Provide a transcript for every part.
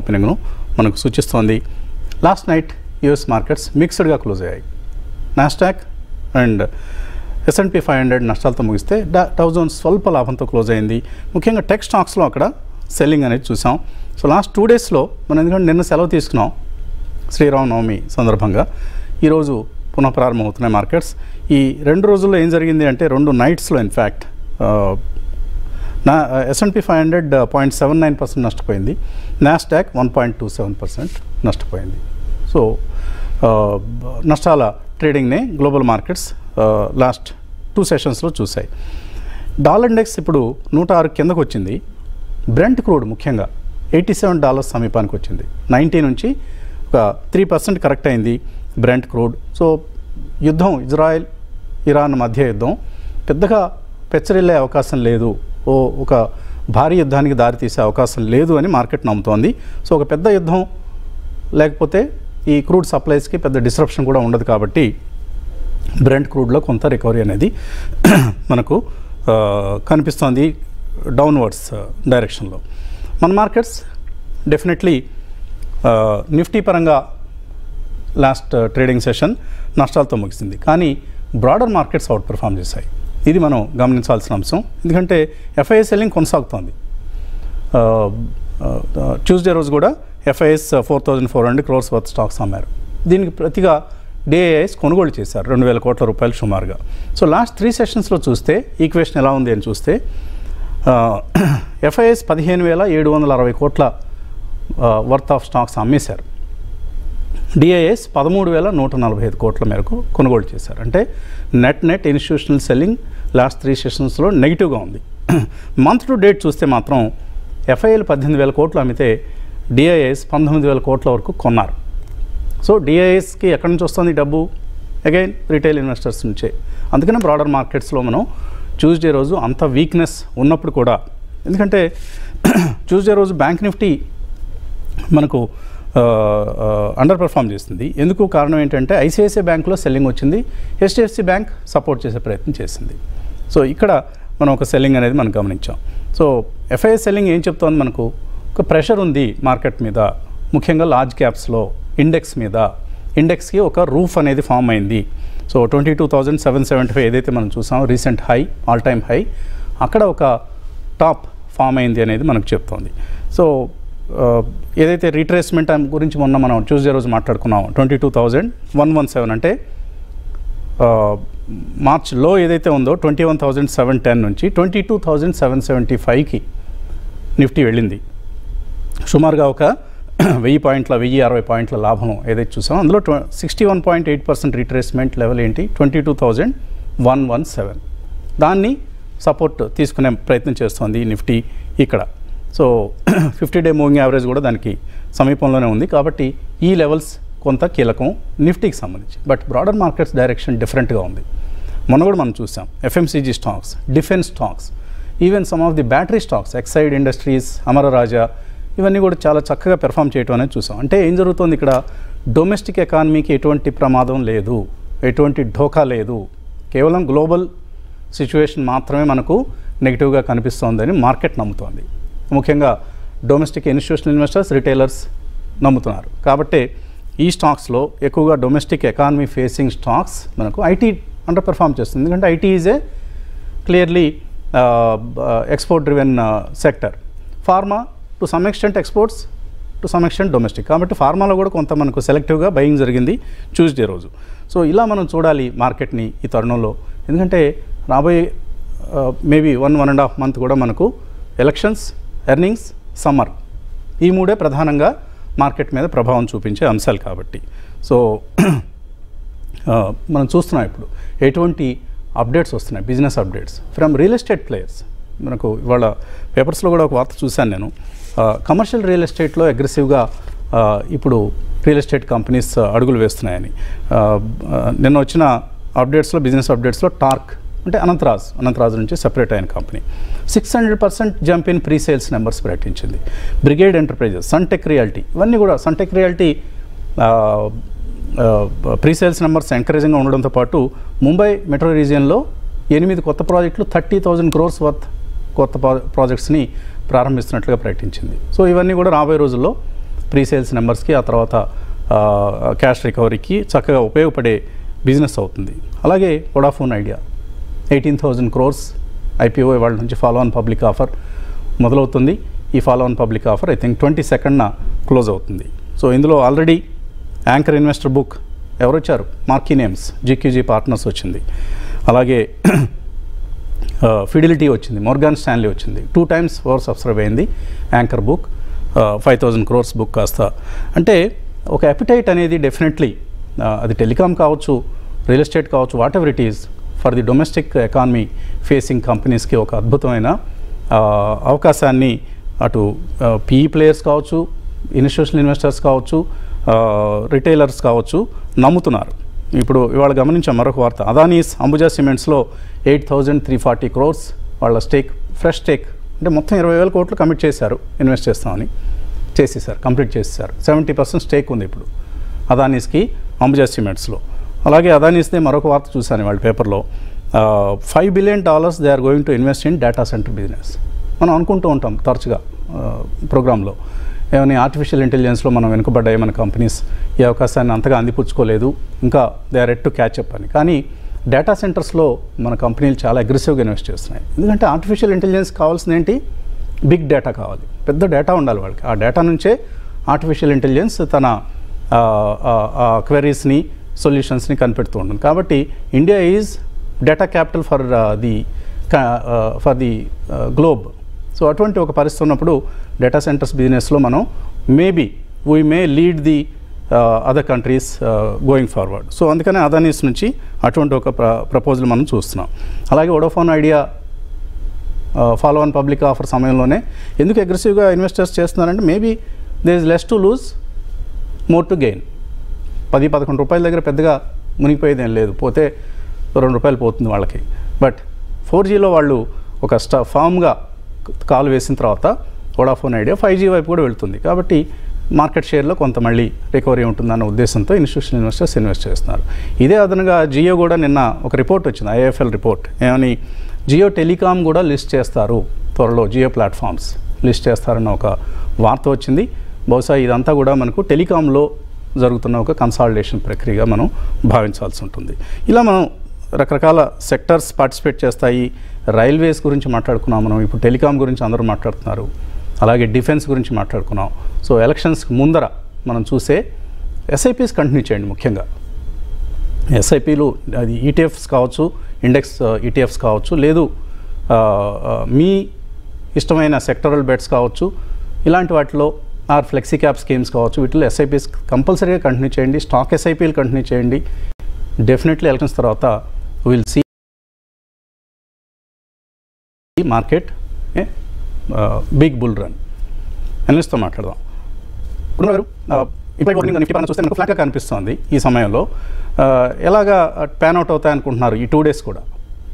ఓపెనింగ్ను మనకు సూచిస్తోంది last night US markets మిక్స్డ్గా క్లోజ్ అయ్యాయి Nasdaq and S and P five hundred నష్టాలతో ముగిస్తే డా డౌ జోన్స్ స్వల్ప లాభంతో క్లోజ్ అయింది ముఖ్యంగా టెక్ స్టాక్స్లో అక్కడ సెల్లింగ్ అనేది చూసాం సో లాస్ట్ టూ డేస్లో మనం ఎందుకంటే నిన్న సెలవు తీసుకున్నాం శ్రీరామనవమి సందర్భంగా ఈరోజు పునః ప్రారంభమవుతున్నాయి మార్కెట్స్ ఈ రెండు రోజుల్లో ఏం జరిగింది అంటే రెండు నైట్స్లో ఇన్ఫ్యాక్ట్ నా S and P five hundred point seven nine percent నష్టపోయింది Nasdaq one point two seven percent నష్టపోయింది సో నష్టాల ట్రేడింగ్నే గ్లోబల్ మార్కెట్స్ లాస్ట్ టూ సెషన్స్లో చూసాయి డాలర్ ఇండెక్స్ ఇప్పుడు నూట ఆరు కిందకు వచ్చింది బ్రెంట్ క్రూడ్ ముఖ్యంగా ఎయిటీ సెవెన్ డాలర్స్ సమీపానికి వచ్చింది నైంటీ నుంచి ఒక త్రీ పర్సెంట్ కరెక్ట్ అయింది బ్రెంట్ క్రూడ్ సో యుద్ధం ఇజ్రాయెల్ ఇరాన్ మధ్య యుద్ధం పెద్దగా పెచ్చరిల్లే అవకాశం లేదు ఓ ఒక భారీ యుద్ధానికి దారితీసే అవకాశం లేదు అని మార్కెట్ నమ్ముతోంది సో ఒక పెద్ద యుద్ధం లేకపోతే ఈ క్రూడ్ సప్లైస్కి పెద్ద డిస్రప్షన్ కూడా ఉండదు కాబట్టి బ్రెంట్ క్రూడ్లో కొంత రికవరీ అనేది మనకు ఆ, కనిపిస్తోంది డౌన్వర్డ్స్ డైరెక్షన్లో మన మార్కెట్స్ డెఫినెట్లీ నిఫ్టీ పరంగా లాస్ట్ ట్రేడింగ్ సెషన్ నష్టాలతో ముగిసింది కానీ బ్రాడర్ మార్కెట్స్ అవుట్ పెర్ఫామ్ చేశాయి ఇది మనం గమనించాల్సిన అంశం ఎందుకంటే ఎఫ్ఐఎస్ సెల్లింగ్ కొనసాగుతోంది ట్యూస్డే రోజు కూడా FIs four thousand four hundred crores worth stocks అమ్మారు దీనికి ప్రతిగా డిఐఎస్ కొనుగోలు చేశారు రెండు వేల కోట్ల రూపాయలు సుమారుగా సో లాస్ట్ త్రీ సెషన్స్లో చూస్తే ఈక్వేషన్ ఎలా ఉంది అని చూస్తే ఎఫ్ఐఎస్ పదిహేను వేల ఏడు వందల అరవై కోట్ల వర్త్ ఆఫ్ స్టాక్స్ అమ్మేశారు డిఐఎస్ పదమూడు వేల నూట నలభై ఐదు కోట్ల మేరకు కొనుగోలు చేశారు అంటే net net institutional selling last three సెషన్స్లో నెగిటివ్గా ఉంది మంత్ టు డేట్ చూస్తే మాత్రం ఎఫ్ఐఎల్ పద్దెనిమిది వేల కోట్లు అమ్మితే డిఐఎస్ పంతొమ్మిది వేల కోట్ల వరకు కొన్నారు సో డిఐఎస్కి ఎక్కడి నుంచి వస్తుంది ఈ డబ్బు అగైన్ రిటైల్ ఇన్వెస్టర్స్ నుంచే అందుకనే బ్రాడర్ మార్కెట్స్లో మనం ట్యూస్డే రోజు అంత వీక్నెస్ ఉన్నప్పుడు కూడా ఎందుకంటే ట్యూస్డే రోజు బ్యాంక్ నిఫ్టీ మనకు అండర్ పెర్ఫామ్ చేస్తుంది ఎందుకు కారణం ఏంటంటే ఐసిఐసిఐ బ్యాంక్లో సెల్లింగ్ వచ్చింది హెచ్డిఎఫ్సి బ్యాంక్ సపోర్ట్ చేసే ప్రయత్నం చేసింది సో ఇక్కడ మనం ఒక సెల్లింగ్ అనేది మనం గమనించాం సో ఎఫ్ఐఎస్ సెల్లింగ్ ఏం చెప్తోంది మనకు ఒక ప్రెషర్ ఉంది మార్కెట్ మీద ముఖ్యంగా లార్జ్ క్యాప్స్లో ఇండెక్స్ మీద ఇండెక్స్కి ఒక రూఫ్ అనేది ఫామ్ అయింది so twenty two thousand seven seventy five ఏదైతే మనం చూసామో recent high all time high అక్కడ ఒక టాప్ ఫామ్ అయింది అనేది మనకు చెప్తోంది సో ఆ, ఏదైతే రీట్రేస్మెంట్ గురించి మొన్న మనం ట్యూస్డే రోజు మాట్లాడుకున్నాం twenty two thousand one one seven అంటే ఆ, మార్చ్ లో ఏదైతే ఉందో twenty one thousand seven ten నుంచి twenty two thousand seven seventy ఫైవ్కి నిఫ్టీ వెళ్ళింది సుమారుగా ఒక వెయ్యి పాయింట్ల వెయ్యి అరవై పాయింట్ల లాభం ఏదైతే చూసామో అందులో ట్వ sixty one point eight percent retracement level ఏంటి twenty two thousand one one seven దాన్ని సపోర్ట్ తీసుకునే ప్రయత్నం చేస్తోంది నిఫ్టీ ఇక్కడ so fifty day moving average కూడా దానికి సమీపంలోనే ఉంది కాబట్టి ఈ లెవెల్స్ కొంత కీలకం నిఫ్టీకి సంబంధించి బట్ బ్రాడర్ మార్కెట్స్ డైరెక్షన్ డిఫరెంట్గా ఉంది మొన్న కూడా మనం చూసాం FMCG stocks defence stocks even some of the battery stocks Exide industries Amararaja ఇవన్నీ కూడా చాలా చక్కగా పెర్ఫామ్ చేయటం అనేది చూసాం అంటే ఏం జరుగుతుంది ఇక్కడ డొమెస్టిక్ ఎకానమీకి ఎటువంటి ప్రమాదం లేదు ఎటువంటి ఢోకా లేదు కేవలం గ్లోబల్ సిచ్యువేషన్ మాత్రమే మనకు నెగిటివ్గా కనిపిస్తోందని మార్కెట్ నమ్ముతోంది ముఖ్యంగా డొమెస్టిక్ ఇన్స్టిట్యూషనల్ ఇన్వెస్టర్స్ రిటైలర్స్ నమ్ముతున్నారు కాబట్టి ఈ స్టాక్స్లో ఎక్కువగా డొమెస్టిక్ ఎకానమీ ఫేసింగ్ స్టాక్స్ మనకు ఐటీ అండర్ పెర్ఫామ్ చేస్తుంది ఎందుకంటే IT is a clearly export driven sector pharma to some extent exports to some extent domestic కాబట్టి ఫార్మాలో కూడా కొంత మనకు సెలెక్టివ్గా బయింగ్ జరిగింది ట్యూస్డే రోజు సో ఇలా మనం చూడాలి మార్కెట్ని ఈ తరుణంలో ఎందుకంటే రాబోయే maybe one one and half month కూడా మనకు ఎలక్షన్స్ ఎర్నింగ్స్ సమ్మర్ ఈ మూడే ప్రధానంగా మార్కెట్ మీద ప్రభావం చూపించే అంశాలు కాబట్టి సో ఆ, మనం చూస్తున్నాం ఇప్పుడు ఎటువంటి అప్డేట్స్ వస్తున్నాయి business updates from real estate players మనకు ఇవాళ పేపర్స్లో కూడా ఒక వార్త చూశాను నేను కమర్షియల్ రియల్ ఎస్టేట్లో అగ్రెసివ్గా ఇప్పుడు రియల్ ఎస్టేట్ కంపెనీస్ అడుగులు వేస్తున్నాయని ఆ, ఆ, నిన్న వచ్చిన అప్డేట్స్లో బిజినెస్ అప్డేట్స్లో టార్క్ అంటే అనంతరాజ్ అనంతరాజ్ నుంచి సెపరేట్ అయిన company six hundred percent jump in pre sales numbers ప్రకటించింది బ్రిగేడ్ ఎంటర్ప్రైజెస్ సన్టెక్ రియాలిటీ ఇవన్నీ కూడా Sunteck Realty pre sales numbers ఎంకరేజింగ్గా ఉండడంతో పాటు ముంబై మెట్రో రీజియన్లో ఎనిమిది కొత్త ప్రాజెక్టులు థర్టీ థౌజండ్ క్రోర్స్ వర్త్ కొత్త ప్రా- ప్రాజెక్ట్స్ని ప్రారంభిస్తున్నట్లుగా ప్రకటించింది సో ఇవన్నీ కూడా రాబోయే రోజుల్లో ప్రీ సేల్స్ నెంబర్స్కి ఆ తర్వాత క్యాష్ రికవరీకి చక్కగా ఉపయోగపడే బిజినెస్ అవుతుంది అలాగే Vodafone Idea eighteen thousand crores IPO వాళ్ళ నుంచి ఫాలో ఆన్ పబ్లిక్ ఆఫర్ మొదలవుతుంది ఈ follow on public offer I think twenty సెకండ్న క్లోజ్ అవుతుంది సో ఇందులో ఆల్రెడీ యాంకర్ ఇన్వెస్టర్ బుక్ ఎవరు వచ్చారు మార్కీ నేమ్స్ జీక్యూజీ పార్ట్నర్స్ వచ్చింది అలాగే ఫిడిలిటీ వచ్చింది మోర్గాన్ స్టాన్లీ వచ్చింది టూ టైమ్స్ ఓవర్ సబ్స్క్రైబ్ అయింది anchor book five thousand crores book కాస్త అంటే ఒక అపిటైట్ అనేది డెఫినెట్లీ అది టెలికాం కావచ్చు రియల్ ఎస్టేట్ కావచ్చు whatever it is for the domestic economy facing కంపెనీస్కి ఒక అద్భుతమైన ఆ, అవకాశాన్ని అటు పీఈ ప్లేయర్స్ కావచ్చు ఇన్స్టిట్యూషనల్ ఇన్వెస్టర్స్ కావచ్చు రిటైలర్స్ కావచ్చు నమ్ముతున్నారు ఇప్పుడు ఇవాళ గమనించాం మరొక వార్త అదానీస్ అంబుజా సిమెంట్స్లో eight thousand three forty crores వాళ్ళ స్టేక్ ఫ్రెష్ స్టేక్ అంటే మొత్తం ఇరవై వేల కోట్లు కమిట్ చేశారు ఇన్వెస్ట్ చేస్తామని చేసేసారు కంప్లీట్ చేసేసారు సెవెంటీ పర్సెంట్ స్టేక్ ఉంది ఇప్పుడు అదానీస్కి అంబుజా సిమెంట్స్లో అలాగే అదానీస్దే మరొక వార్త చూశాను వాళ్ళ పేపర్లో five billion dollars they are going to invest in data center business మనం అనుకుంటూ ఉంటాం తరచుగా ప్రోగ్రాంలో ఏమని ఆర్టిఫిషియల్ ఇంటెలిజెన్స్లో మనం వెనుకబడ్డాయి మన కంపెనీస్ ఈ అవకాశాన్ని అంతగా అందిపుచ్చుకోలేదు ఇంకా they are ready to catch up అని కానీ డేటా సెంటర్స్లో మన కంపెనీలు చాలా అగ్రెసివ్గా ఇన్వెస్ట్ చేస్తున్నాయి ఎందుకంటే ఆర్టిఫిషియల్ ఇంటెలిజెన్స్ కావాల్సింది ఏంటి బిగ్ డేటా కావాలి పెద్ద డేటా ఉండాలి వాళ్ళకి ఆ డేటా నుంచే ఆర్టిఫిషియల్ ఇంటెలిజెన్స్ తన క్వెరీస్ని సొల్యూషన్స్ని కనిపెడుతూ ఉంటుంది కాబట్టి India is data capital for the for the globe so అటువంటి ఒక పరిస్థితి ఉన్నప్పుడు డేటా సెంటర్స్ బిజినెస్లో మనం maybe we may lead the other countries going forward so అందుకనే అదానీస్ నుంచి అటువంటి ఒక ప్ర ప్రపోజల్ మనం చూస్తున్నాం అలాగే Vodafone Idea follow on public offer సమయంలోనే ఎందుకు అగ్రెసివ్గా ఇన్వెస్టర్స్ చేస్తున్నారంటే maybe they is less to lose more to gain పది పదకొండు రూపాయల దగ్గర పెద్దగా మునిగిపోయేది ఏం లేదు పోతే రెండు రూపాయలు పోతుంది వాళ్ళకి బట్ ఫోర్ జీలో వాళ్ళు ఒక స్టా ఫామ్గా కాల్ వేసిన తర్వాత వోడాఫోన్ ఐడియా ఫైవ్ జీ వైపు కూడా వెళ్తుంది కాబట్టి మార్కెట్ షేర్లో కొంత మళ్ళీ రికవరీ ఉంటుందన్న ఉద్దేశంతో ఇన్స్టిట్యూషనల్ ఇన్వెస్టర్స్ ఇన్వెస్ట్ చేస్తున్నారు ఇదే అదనంగా జియో కూడా నిన్న ఒక రిపోర్ట్ వచ్చింది ఐఎఫ్ఎల్ రిపోర్ట్ ఏమని జియో టెలికాం కూడా లిస్ట్ చేస్తారు త్వరలో జియో ప్లాట్ఫామ్స్ లిస్ట్ చేస్తారన్న ఒక వార్త వచ్చింది బహుశా ఇదంతా కూడా మనకు టెలికాంలో జరుగుతున్న ఒక కన్సాలిడేషన్ ప్రక్రియగా మనం భావించాల్సి ఉంటుంది ఇలా మనం రకరకాల సెక్టర్స్ పార్టిసిపేట్ చేస్తాయి రైల్వేస్ గురించి మాట్లాడుకున్నాం మనం ఇప్పుడు టెలికాం గురించి అందరూ మాట్లాడుతున్నారు అలాగే డిఫెన్స్ గురించి మాట్లాడుకున్నాం సో ఎలక్షన్స్కి ముందర మనం చూసే ఎస్ఐపీస్ కంటిన్యూ చేయండి ముఖ్యంగా ఎస్ఐపీలు అది ఈటీఎఫ్స్ కావచ్చు ఇండెక్స్ ఈటీఎఫ్స్ కావచ్చు లేదు ఆ, ఆ, మీ ఇష్టమైన సెక్టరల్ బెట్స్ కావచ్చు ఇలాంటి వాటిలో ఆర్ ఫ్లెక్సీ క్యాప్ స్కీమ్స్ కావచ్చు వీటిలో ఎస్ఐపీస్ కంపల్సరీగా కంటిన్యూ చేయండి స్టాక్ ఎస్ఐపీలు కంటిన్యూ చేయండి డెఫినెట్లీ ఎలక్షన్స్ తర్వాత will see market big bull run అనలిస్ట్తో మాట్లాడదాం ఇప్పుడు గారు ఇప్పటి వరకు నిఫ్టీ పరంగా చూస్తే నాకు ఫ్లాట్గా కనిపిస్తోంది ఈ సమయంలో ఆ, ఎలాగా ప్యాన్ అవుట్ అవుతాయి అనుకుంటున్నారు ఈ టూ డేస్ కూడా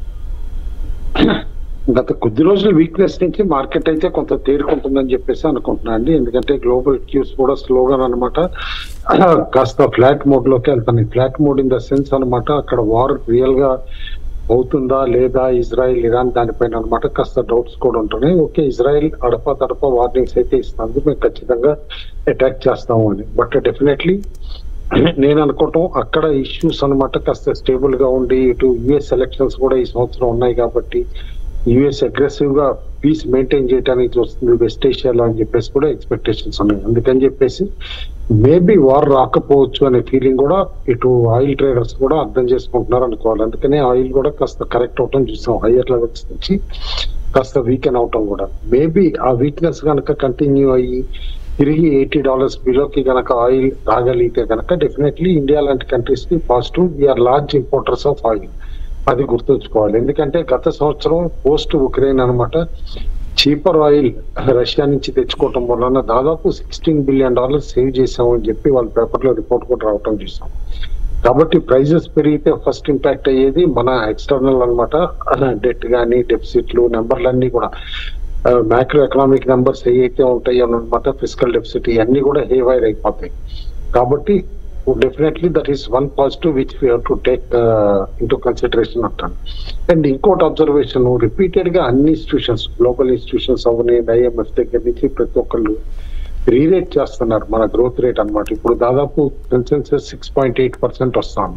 గత కొద్ది రోజుల వీక్నెస్ నుంచి మార్కెట్ అయితే కొంత తేరుకుంటుందని చెప్పేసి అనుకుంటున్నాను అండి ఎందుకంటే గ్లోబల్ క్యూస్ కూడా స్లోగా అనమాట కాస్త ఫ్లాట్ మోడ్ లోకి వెళ్తున్నాయి flat mode in the sense అనమాట అక్కడ వార్ రియల్ గా అవుతుందా లేదా ఇజ్రాయెల్ ఇరాన్ దానిపైన అనమాట కాస్త డౌట్స్ కూడా ఉంటున్నాయి ఓకే ఇజ్రాయెల్ అడప తడప వార్నింగ్స్ అయితే ఇస్తుంది మేము ఖచ్చితంగా అటాక్ చేస్తాము అని బట్ డెఫినెట్లీ నేను అనుకోవటం అక్కడ ఇష్యూస్ అన్నమాట కాస్త స్టేబుల్ గా ఉండి ఇటు యుఎస్ ఎలక్షన్స్ కూడా ఈ సంవత్సరం ఉన్నాయి కాబట్టి యుఎస్ అగ్రెసివ్ గా పీస్ మెయింటైన్ చేయడానికి చూస్తుంది వెస్ట్ ఏషియాలో అని చెప్పేసి కూడా ఎక్స్పెక్టేషన్స్ ఉన్నాయి అందుకని చెప్పేసి మేబీ వార్ రాకపోవచ్చు అనే ఫీలింగ్ కూడా ఇటు ఆయిల్ ట్రేడర్స్ కూడా అర్థం చేసుకుంటున్నారు అనుకోవాలి అందుకనే ఆయిల్ కూడా కాస్త కరెక్ట్ అవటం చూసాం హయ్యర్ లెవెల్స్ నుంచి కాస్త వీకెన్ అవటం కూడా మేబీ ఆ వీక్నెస్ కనుక కంటిన్యూ అయ్యి తిరిగి ఎయిటీ డాలర్స్ బిలోకి గనక ఆయిల్ రాగలిగితే కనుక డెఫినెట్లీ ఇండియా లాంటి కంట్రీస్ కి positive we're large importers of oil అది గుర్తుంచుకోవాలి ఎందుకంటే గత సంవత్సరం పోస్ట్ ఉక్రెయిన్ అన్నమాట చీపర్ ఆయిల్ రష్యా నుంచి తెచ్చుకోవటం వలన దాదాపు సిక్స్టీన్ బిలియన్ డాలర్స్ సేవ్ చేసామని చెప్పి వాళ్ళ పేపర్ లో రిపోర్ట్ కూడా రావటం చూసాం కాబట్టి ప్రైజెస్ పెరిగితే ఫస్ట్ ఇంపాక్ట్ అయ్యేది మన ఎక్స్టర్నల్ అన్నమాట డెట్ కానీ డెఫిసిట్లు నెంబర్లన్నీ కూడా మ్యాక్రో ఎకనామిక్ నెంబర్స్ ఏవైతే ఉంటాయో అనమాట ఫిజికల్ డెఫిసిట్ ఇవన్నీ కూడా హేవైర్ అయిపోతాయి కాబట్టి definitely that is one positive which we to take into consideration అంటాను అండ్ ఇంకోటి అబ్జర్వేషన్ రిపీటెడ్ గా అన్ని ఇన్స్టిట్యూషన్స్ గ్లోబల్ ఇన్స్టిట్యూషన్స్ అవని ఐఎంఎఫ్ దగ్గర నుంచి ప్రతి ఒక్కళ్ళు రీరేట్ చేస్తున్నారు మన గ్రోత్ రేట్ అన్నమాట ఇప్పుడు దాదాపు consensus six point eight percent వస్తాం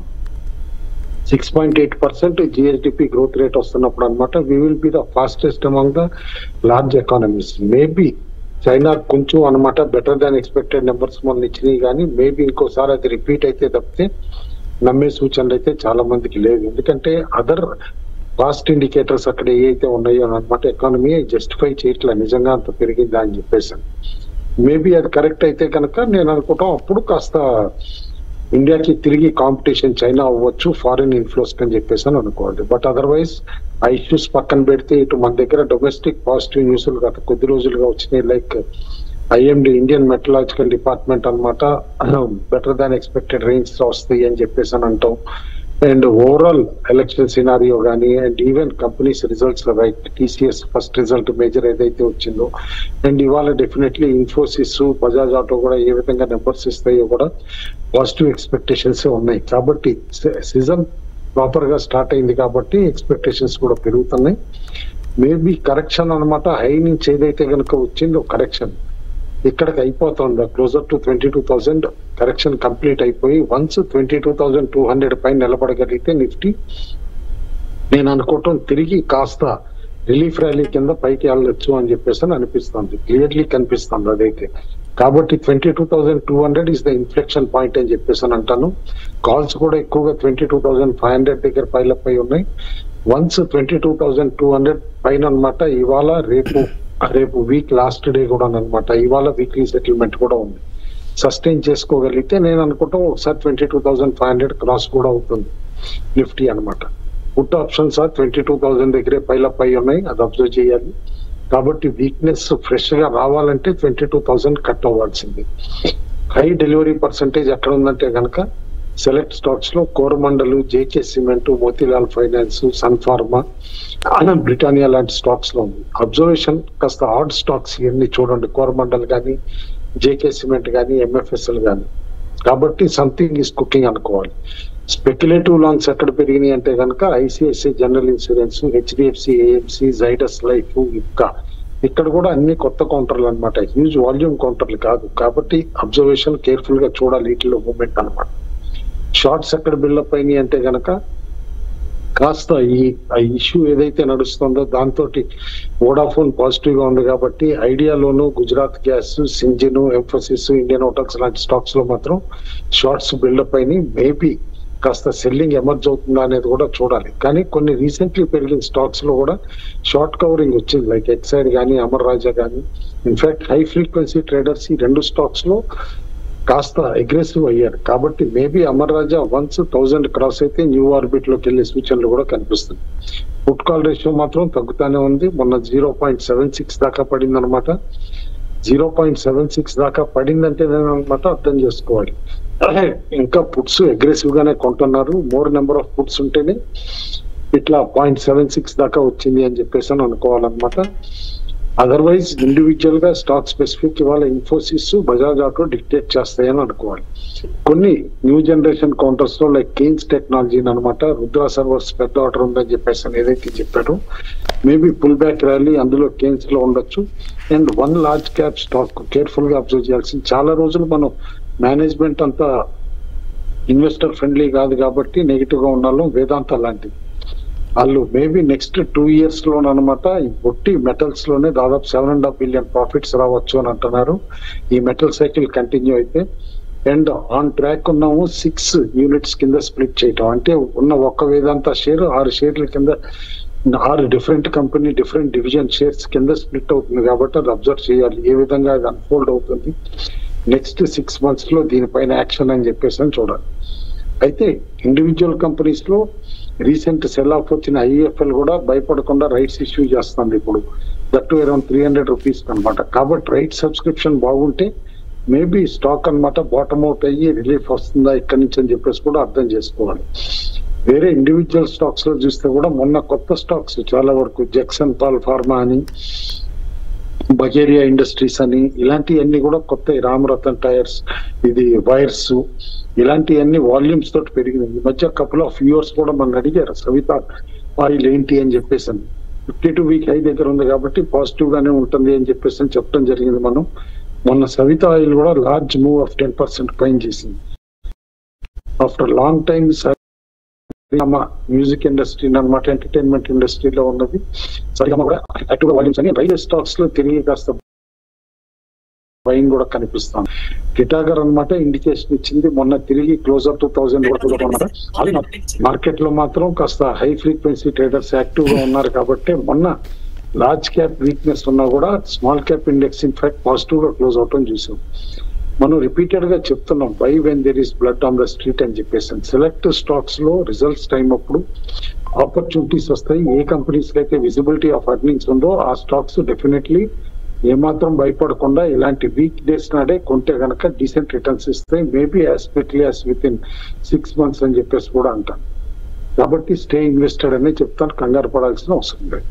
six point eight percent GSDP growth rate వస్తున్నప్పుడు అనమాట we will be the fastest among the large economies maybe China కొంచెం అనమాట బెటర్ దాన్ ఎక్స్పెక్టెడ్ నెంబర్స్ మొన్న ఇచ్చినాయి కానీ మేబీ ఇంకోసారి అది రిపీట్ అయితే తప్పితే నమ్మే సూచనలు అయితే చాలా మందికి లేవు ఎందుకంటే అదర్ కాస్ట్ ఇండికేటర్స్ అక్కడ ఏవైతే ఉన్నాయో అనమాట ఎకానమీ జస్టిఫై చేయట్లే నిజంగా అంత పెరిగిందా అని చెప్పేసి మేబీ అది కరెక్ట్ అయితే కనుక నేను అనుకుంటాం అప్పుడు కాస్త ఇండియాకి తిరిగి కాంపిటీషన్ చైనా అవ్వచ్చు ఫారిన్ ఇన్ఫ్లోస్ అని చెప్పేసి అని అనుకోవాలి బట్ అదర్వైజ్ ఆ ఇష్యూస్ పక్కన పెడితే ఇటు మన దగ్గర డొమెస్టిక్ పాజిటివ్ న్యూస్లు గత కొద్ది రోజులుగా వచ్చినాయి like IMD Indian meteorological department అన్నమాట బెటర్ దాన్ ఎక్స్పెక్టెడ్ రేంజ్ వస్తాయి అని చెప్పేసి అని అంటాం అండ్ ఓవరాల్ ఎలక్షన్ సినారియో కానీ and even companies results right TCS first result major ఏదైతే వచ్చిందో అండ్ ఇవాళ డెఫినెట్లీ ఇన్ఫోసిస్ బజాజ్ ఆటో కూడా ఏ విధంగా నెంబర్స్ ఇస్తాయో కూడా పాజిటివ్ ఎక్స్పెక్టేషన్స్ ఉన్నాయి కాబట్టి సీజన్ ప్రాపర్ గా స్టార్ట్ అయింది కాబట్టి ఎక్స్పెక్టేషన్స్ కూడా పెరుగుతున్నాయి మేబీ కరెక్షన్ అన్నమాట హై నుంచి ఏదైతే కనుక వచ్చిందో కరెక్షన్ ఇక్కడికి అయిపోతుంది closer to twenty two thousand correction complete అయిపోయి once twenty two thousand two hundred పైన నిలబడగలిగితే నిఫ్టీ నేను అనుకోవటం తిరిగి కాస్త రిలీఫ్ ర్యాలీ కింద పైకి వెళ్ళొచ్చు అని చెప్పేసి అని అనిపిస్తుంది క్లియర్లీ కనిపిస్తుంది అదైతే కాబట్టి twenty two thousand two hundred is the inflection point అని చెప్పేసి అని అంటాను కాల్స్ కూడా ఎక్కువగా twenty two thousand five hundred దగ్గర పైలప్ అయి ఉన్నాయి once twenty two thousand two hundred పైన అనమాట ఇవాళ రేపు రేపు వీక్ లాస్ట్ డే కూడా అనమాట ఇవాళ వీక్లీ సెటిల్మెంట్ కూడా ఉంది సస్టైన్ చేసుకోగలిగితే నేను అనుకుంటాం ఒకసారి twenty two thousand five hundred cross కూడా అవుతుంది నిఫ్టీ అనమాట put options uh twenty two thousand దగ్గరే పైలప్ అయి ఉన్నాయి అది అబ్జర్వ్ చేయాలి కాబట్టి వీక్నెస్ ఫ్రెష్ గా రావాలంటే ట్వంటీ టూ థౌసండ్ కట్ అవ్వాల్సింది హై డెలివరీ పర్సంటేజ్ ఎక్కడ ఉందంటే కనుక సెలెక్ట్ స్టాక్స్ లో Coromandel JK Cement Motilal Finance Sun Pharma Britannia లాంటి స్టాక్స్ లో ఉంది అబ్జర్వేషన్ కాస్త ఆడ్ స్టాక్స్ ఇవన్నీ చూడండి కోరమండల్ కానీ జేకే సిమెంట్ కానీ ఎంఎఫ్ఎస్ఎల్ కానీ కాబట్టి సంథింగ్ ఈస్ కుకింగ్ అనుకోవాలి స్పెక్యులేటివ్ లాంగ్స్ ఎక్కడ పెరిగినాయి అంటే కనుక ICICI General Insurance HDFC AMC Zydus Life Ipca ఇక్కడ కూడా అన్ని కొత్త కౌంటర్లు అనమాట హ్యూజ్ వాల్యూమ్ కౌంటర్లు కాదు కాబట్టి అబ్జర్వేషన్ కేర్ఫుల్ గా చూడాలి వీటిలో మూమెంట్ అనమాట షార్ట్స్ ఎక్కడ బిల్డప్ అయినాయి అంటే గనక కాస్త ఈ ఆ ఇష్యూ ఏదైతే నడుస్తుందో దాంతో వోడాఫోన్ పాజిటివ్ గా ఉంది కాబట్టి ఐడియాలోను Gujarat gas Syngene Mphasis Indian Hotels లాంటి స్టాక్స్ లో మాత్రం షార్ట్స్ బిల్డప్ అయినాయి మేబీ కాస్త సెల్లింగ్ ఎమర్జ్ అవుతుందా అనేది కూడా చూడాలి కానీ కొన్ని రీసెంట్లీ పెరిగిన స్టాక్స్ లో కూడా షార్ట్ కవరింగ్ వచ్చింది లైక్ ఎక్సైడ్ కానీ అమర్ రాజా కానీ ఇన్ఫాక్ట్ హై ఫ్రీక్వెన్సీ ట్రేడర్స్ ఈ రెండు స్టాక్స్ లో కాస్త అగ్రెసివ్ అయ్యారు కాబట్టి maybe Amar Raja once thousand cross అయితే న్యూ ఆర్బిట్ లోకి వెళ్ళే సూచనలు కూడా కనిపిస్తుంది పుట్ కాల్ రేషియో మాత్రం తగ్గుతానే ఉంది మొన్న జీరో పాయింట్ సెవెన్ సిక్స్ దాకా పడింది అనమాట జీరో పాయింట్ సెవెన్ సిక్స్ దాకా పడిందంటే అనమాట అర్థం చేసుకోవాలి ఇంకా పుట్స్ అగ్రెసివ్ గానే కొంటున్నారు మోర్ నెంబర్ ఆఫ్ పుట్స్ ఉంటేనే ఇట్లా పాయింట్ సెవెన్ సిక్స్ దాకా వచ్చింది అని చెప్పేసి అని అనుకోవాలన్నమాట అదర్వైజ్ ఇండివిజువల్ గా స్టాక్ స్పెసిఫిక్ ఇవాళ ఇన్ఫోసిస్ బజాజ్ ఆటో డిక్టేట్ చేస్తాయని అనుకోవాలి కొన్ని న్యూ జనరేషన్ కౌంటర్స్ లో లైక్ కేన్స్ టెక్నాలజీ అనమాట రుద్రా సర్వర్స్ పెద్ద ఆర్డర్ ఉందని చెప్పేసి అని ఏదైతే చెప్పారో మేబీ పుల్ బ్యాక్ ర్యాలీ అందులో కేన్స్ లో ఉండొచ్చు and one large cap stock careful గా అబ్జర్వ్ చేయాల్సింది చాలా రోజులు మనం మేనేజ్మెంట్ అంతా ఇన్వెస్టర్ ఫ్రెండ్లీ కాదు కాబట్టి నెగిటివ్ గా ఉన్నాలో వేదాంత లాంటిది వాళ్ళు మేబీ నెక్స్ట్ టూ ఇయర్స్ లో అనమాట ఈ బొట్టి మెటల్స్ లోనే దాదాపు seven and half billion profits రావచ్చు అని అంటున్నారు ఈ మెటల్ సైకిల్ కంటిన్యూ అయితే అండ్ ఆన్ ట్రాక్ ఉన్నాము సిక్స్ యూనిట్స్ కింద స్ప్లిట్ చేయటం అంటే ఉన్న ఒక్క వేదాంత షేర్ ఆరు షేర్ల కింద ఆరు different company different division shares కింద స్ప్లిట్ అవుతుంది కాబట్టి అది అబ్జర్వ్ చేయాలి ఏ విధంగా అది అన్ఫోల్డ్ అవుతుంది నెక్స్ట్ సిక్స్ మంత్స్ లో దీనిపైన యాక్షన్ అని చెప్పేసి అని చూడాలి అయితే ఇండివిజువల్ కంపెనీస్ లో రీసెంట్ సెల్ ఆఫ్ వచ్చిన ఐఎఫ్ఎల్ కూడా భయపడకుండా రైట్స్ ఇష్యూ చేస్తుంది ఇప్పుడు that around three hundred rupees అనమాట కాబట్టి రైట్ సబ్స్క్రిప్షన్ బాగుంటే మేబీ స్టాక్ అన్నమాట బాటమ్ అవుట్ అయ్యి రిలీఫ్ వస్తుందా ఇక్కడి నుంచి అని చెప్పేసి కూడా అర్థం చేసుకోవాలి వేరే ఇండివిజువల్ స్టాక్స్ లో చూస్తే కూడా మొన్న కొత్త స్టాక్స్ చాలా వరకు జక్సన్ పాల్ ఫార్మా అని బగేరియా ఇండస్ట్రీస్ అని ఇలాంటివన్నీ కూడా కొత్త రామరతన్ టైర్స్ ఇది వైర్స్ ఇలాంటివన్నీ వాల్యూమ్స్ తోటి పెరిగినాయి ఈ మధ్య కపుల్ ఆఫ్ ఇయర్స్ కూడా మనం అడిగారు సవిత ఆయిల్ ఏంటి అని చెప్పేసి ఫిఫ్టీ టూ వీక్ హై దగ్గర ఉంది కాబట్టి పాజిటివ్ గానే ఉంటుంది అని చెప్పేసి అని చెప్పడం జరిగింది మనం మొన్న సవిత ఆయిల్ కూడా large move of ten percent పైన చేసింది after long time music industry అన్నమాట ఎంటర్టైన్మెంట్ ఇండస్ట్రీలో ఉన్నది సరిగ్గా కూడా యాక్టివ్ వాల్యూమ్స్ అని రైల్వే స్టాక్స్ లో తిరిగి కాస్త భయం కూడా కనిపిస్తాం కిటాగర్ అన్నమాట ఇండికేషన్ ఇచ్చింది మొన్న తిరిగి క్లోజర్ టూ థౌసండ్ మార్కెట్ లో మాత్రం కాస్త హై ఫ్రీక్వెన్సీ ట్రేడర్స్ యాక్టివ్ గా ఉన్నారు కాబట్టి మొన్న లార్జ్ క్యాప్ వీక్నెస్ ఉన్నా కూడా small cap index in fact positive గా క్లోజ్ అవటం చూసాం మనం రిపీటెడ్ గా చెప్తున్నాం buy when there is blood on the street అని చెప్పేసి సెలెక్ట్ స్టాక్స్ లో రిజల్ట్స్ టైం అప్పుడు ఆపర్చునిటీస్ వస్తాయి ఏ కంపెనీస్ కి అయితే విజిబిలిటీ ఆఫ్ అర్నింగ్స్ ఉందో ఆ స్టాక్స్ డెఫినెట్లీ ఏమాత్రం భయపడకుండా ఇలాంటి వీక్ డేస్ నాడే కొంటే గనక డీసెంట్ రిటర్న్స్ ఇస్తాయి maybe as quickly as within six months అని చెప్పేసి కూడా అంటాను కాబట్టి స్టే ఇన్వెస్టెడ్ అనే చెప్తాను కంగారు పడాల్సిన అవసరం లేదు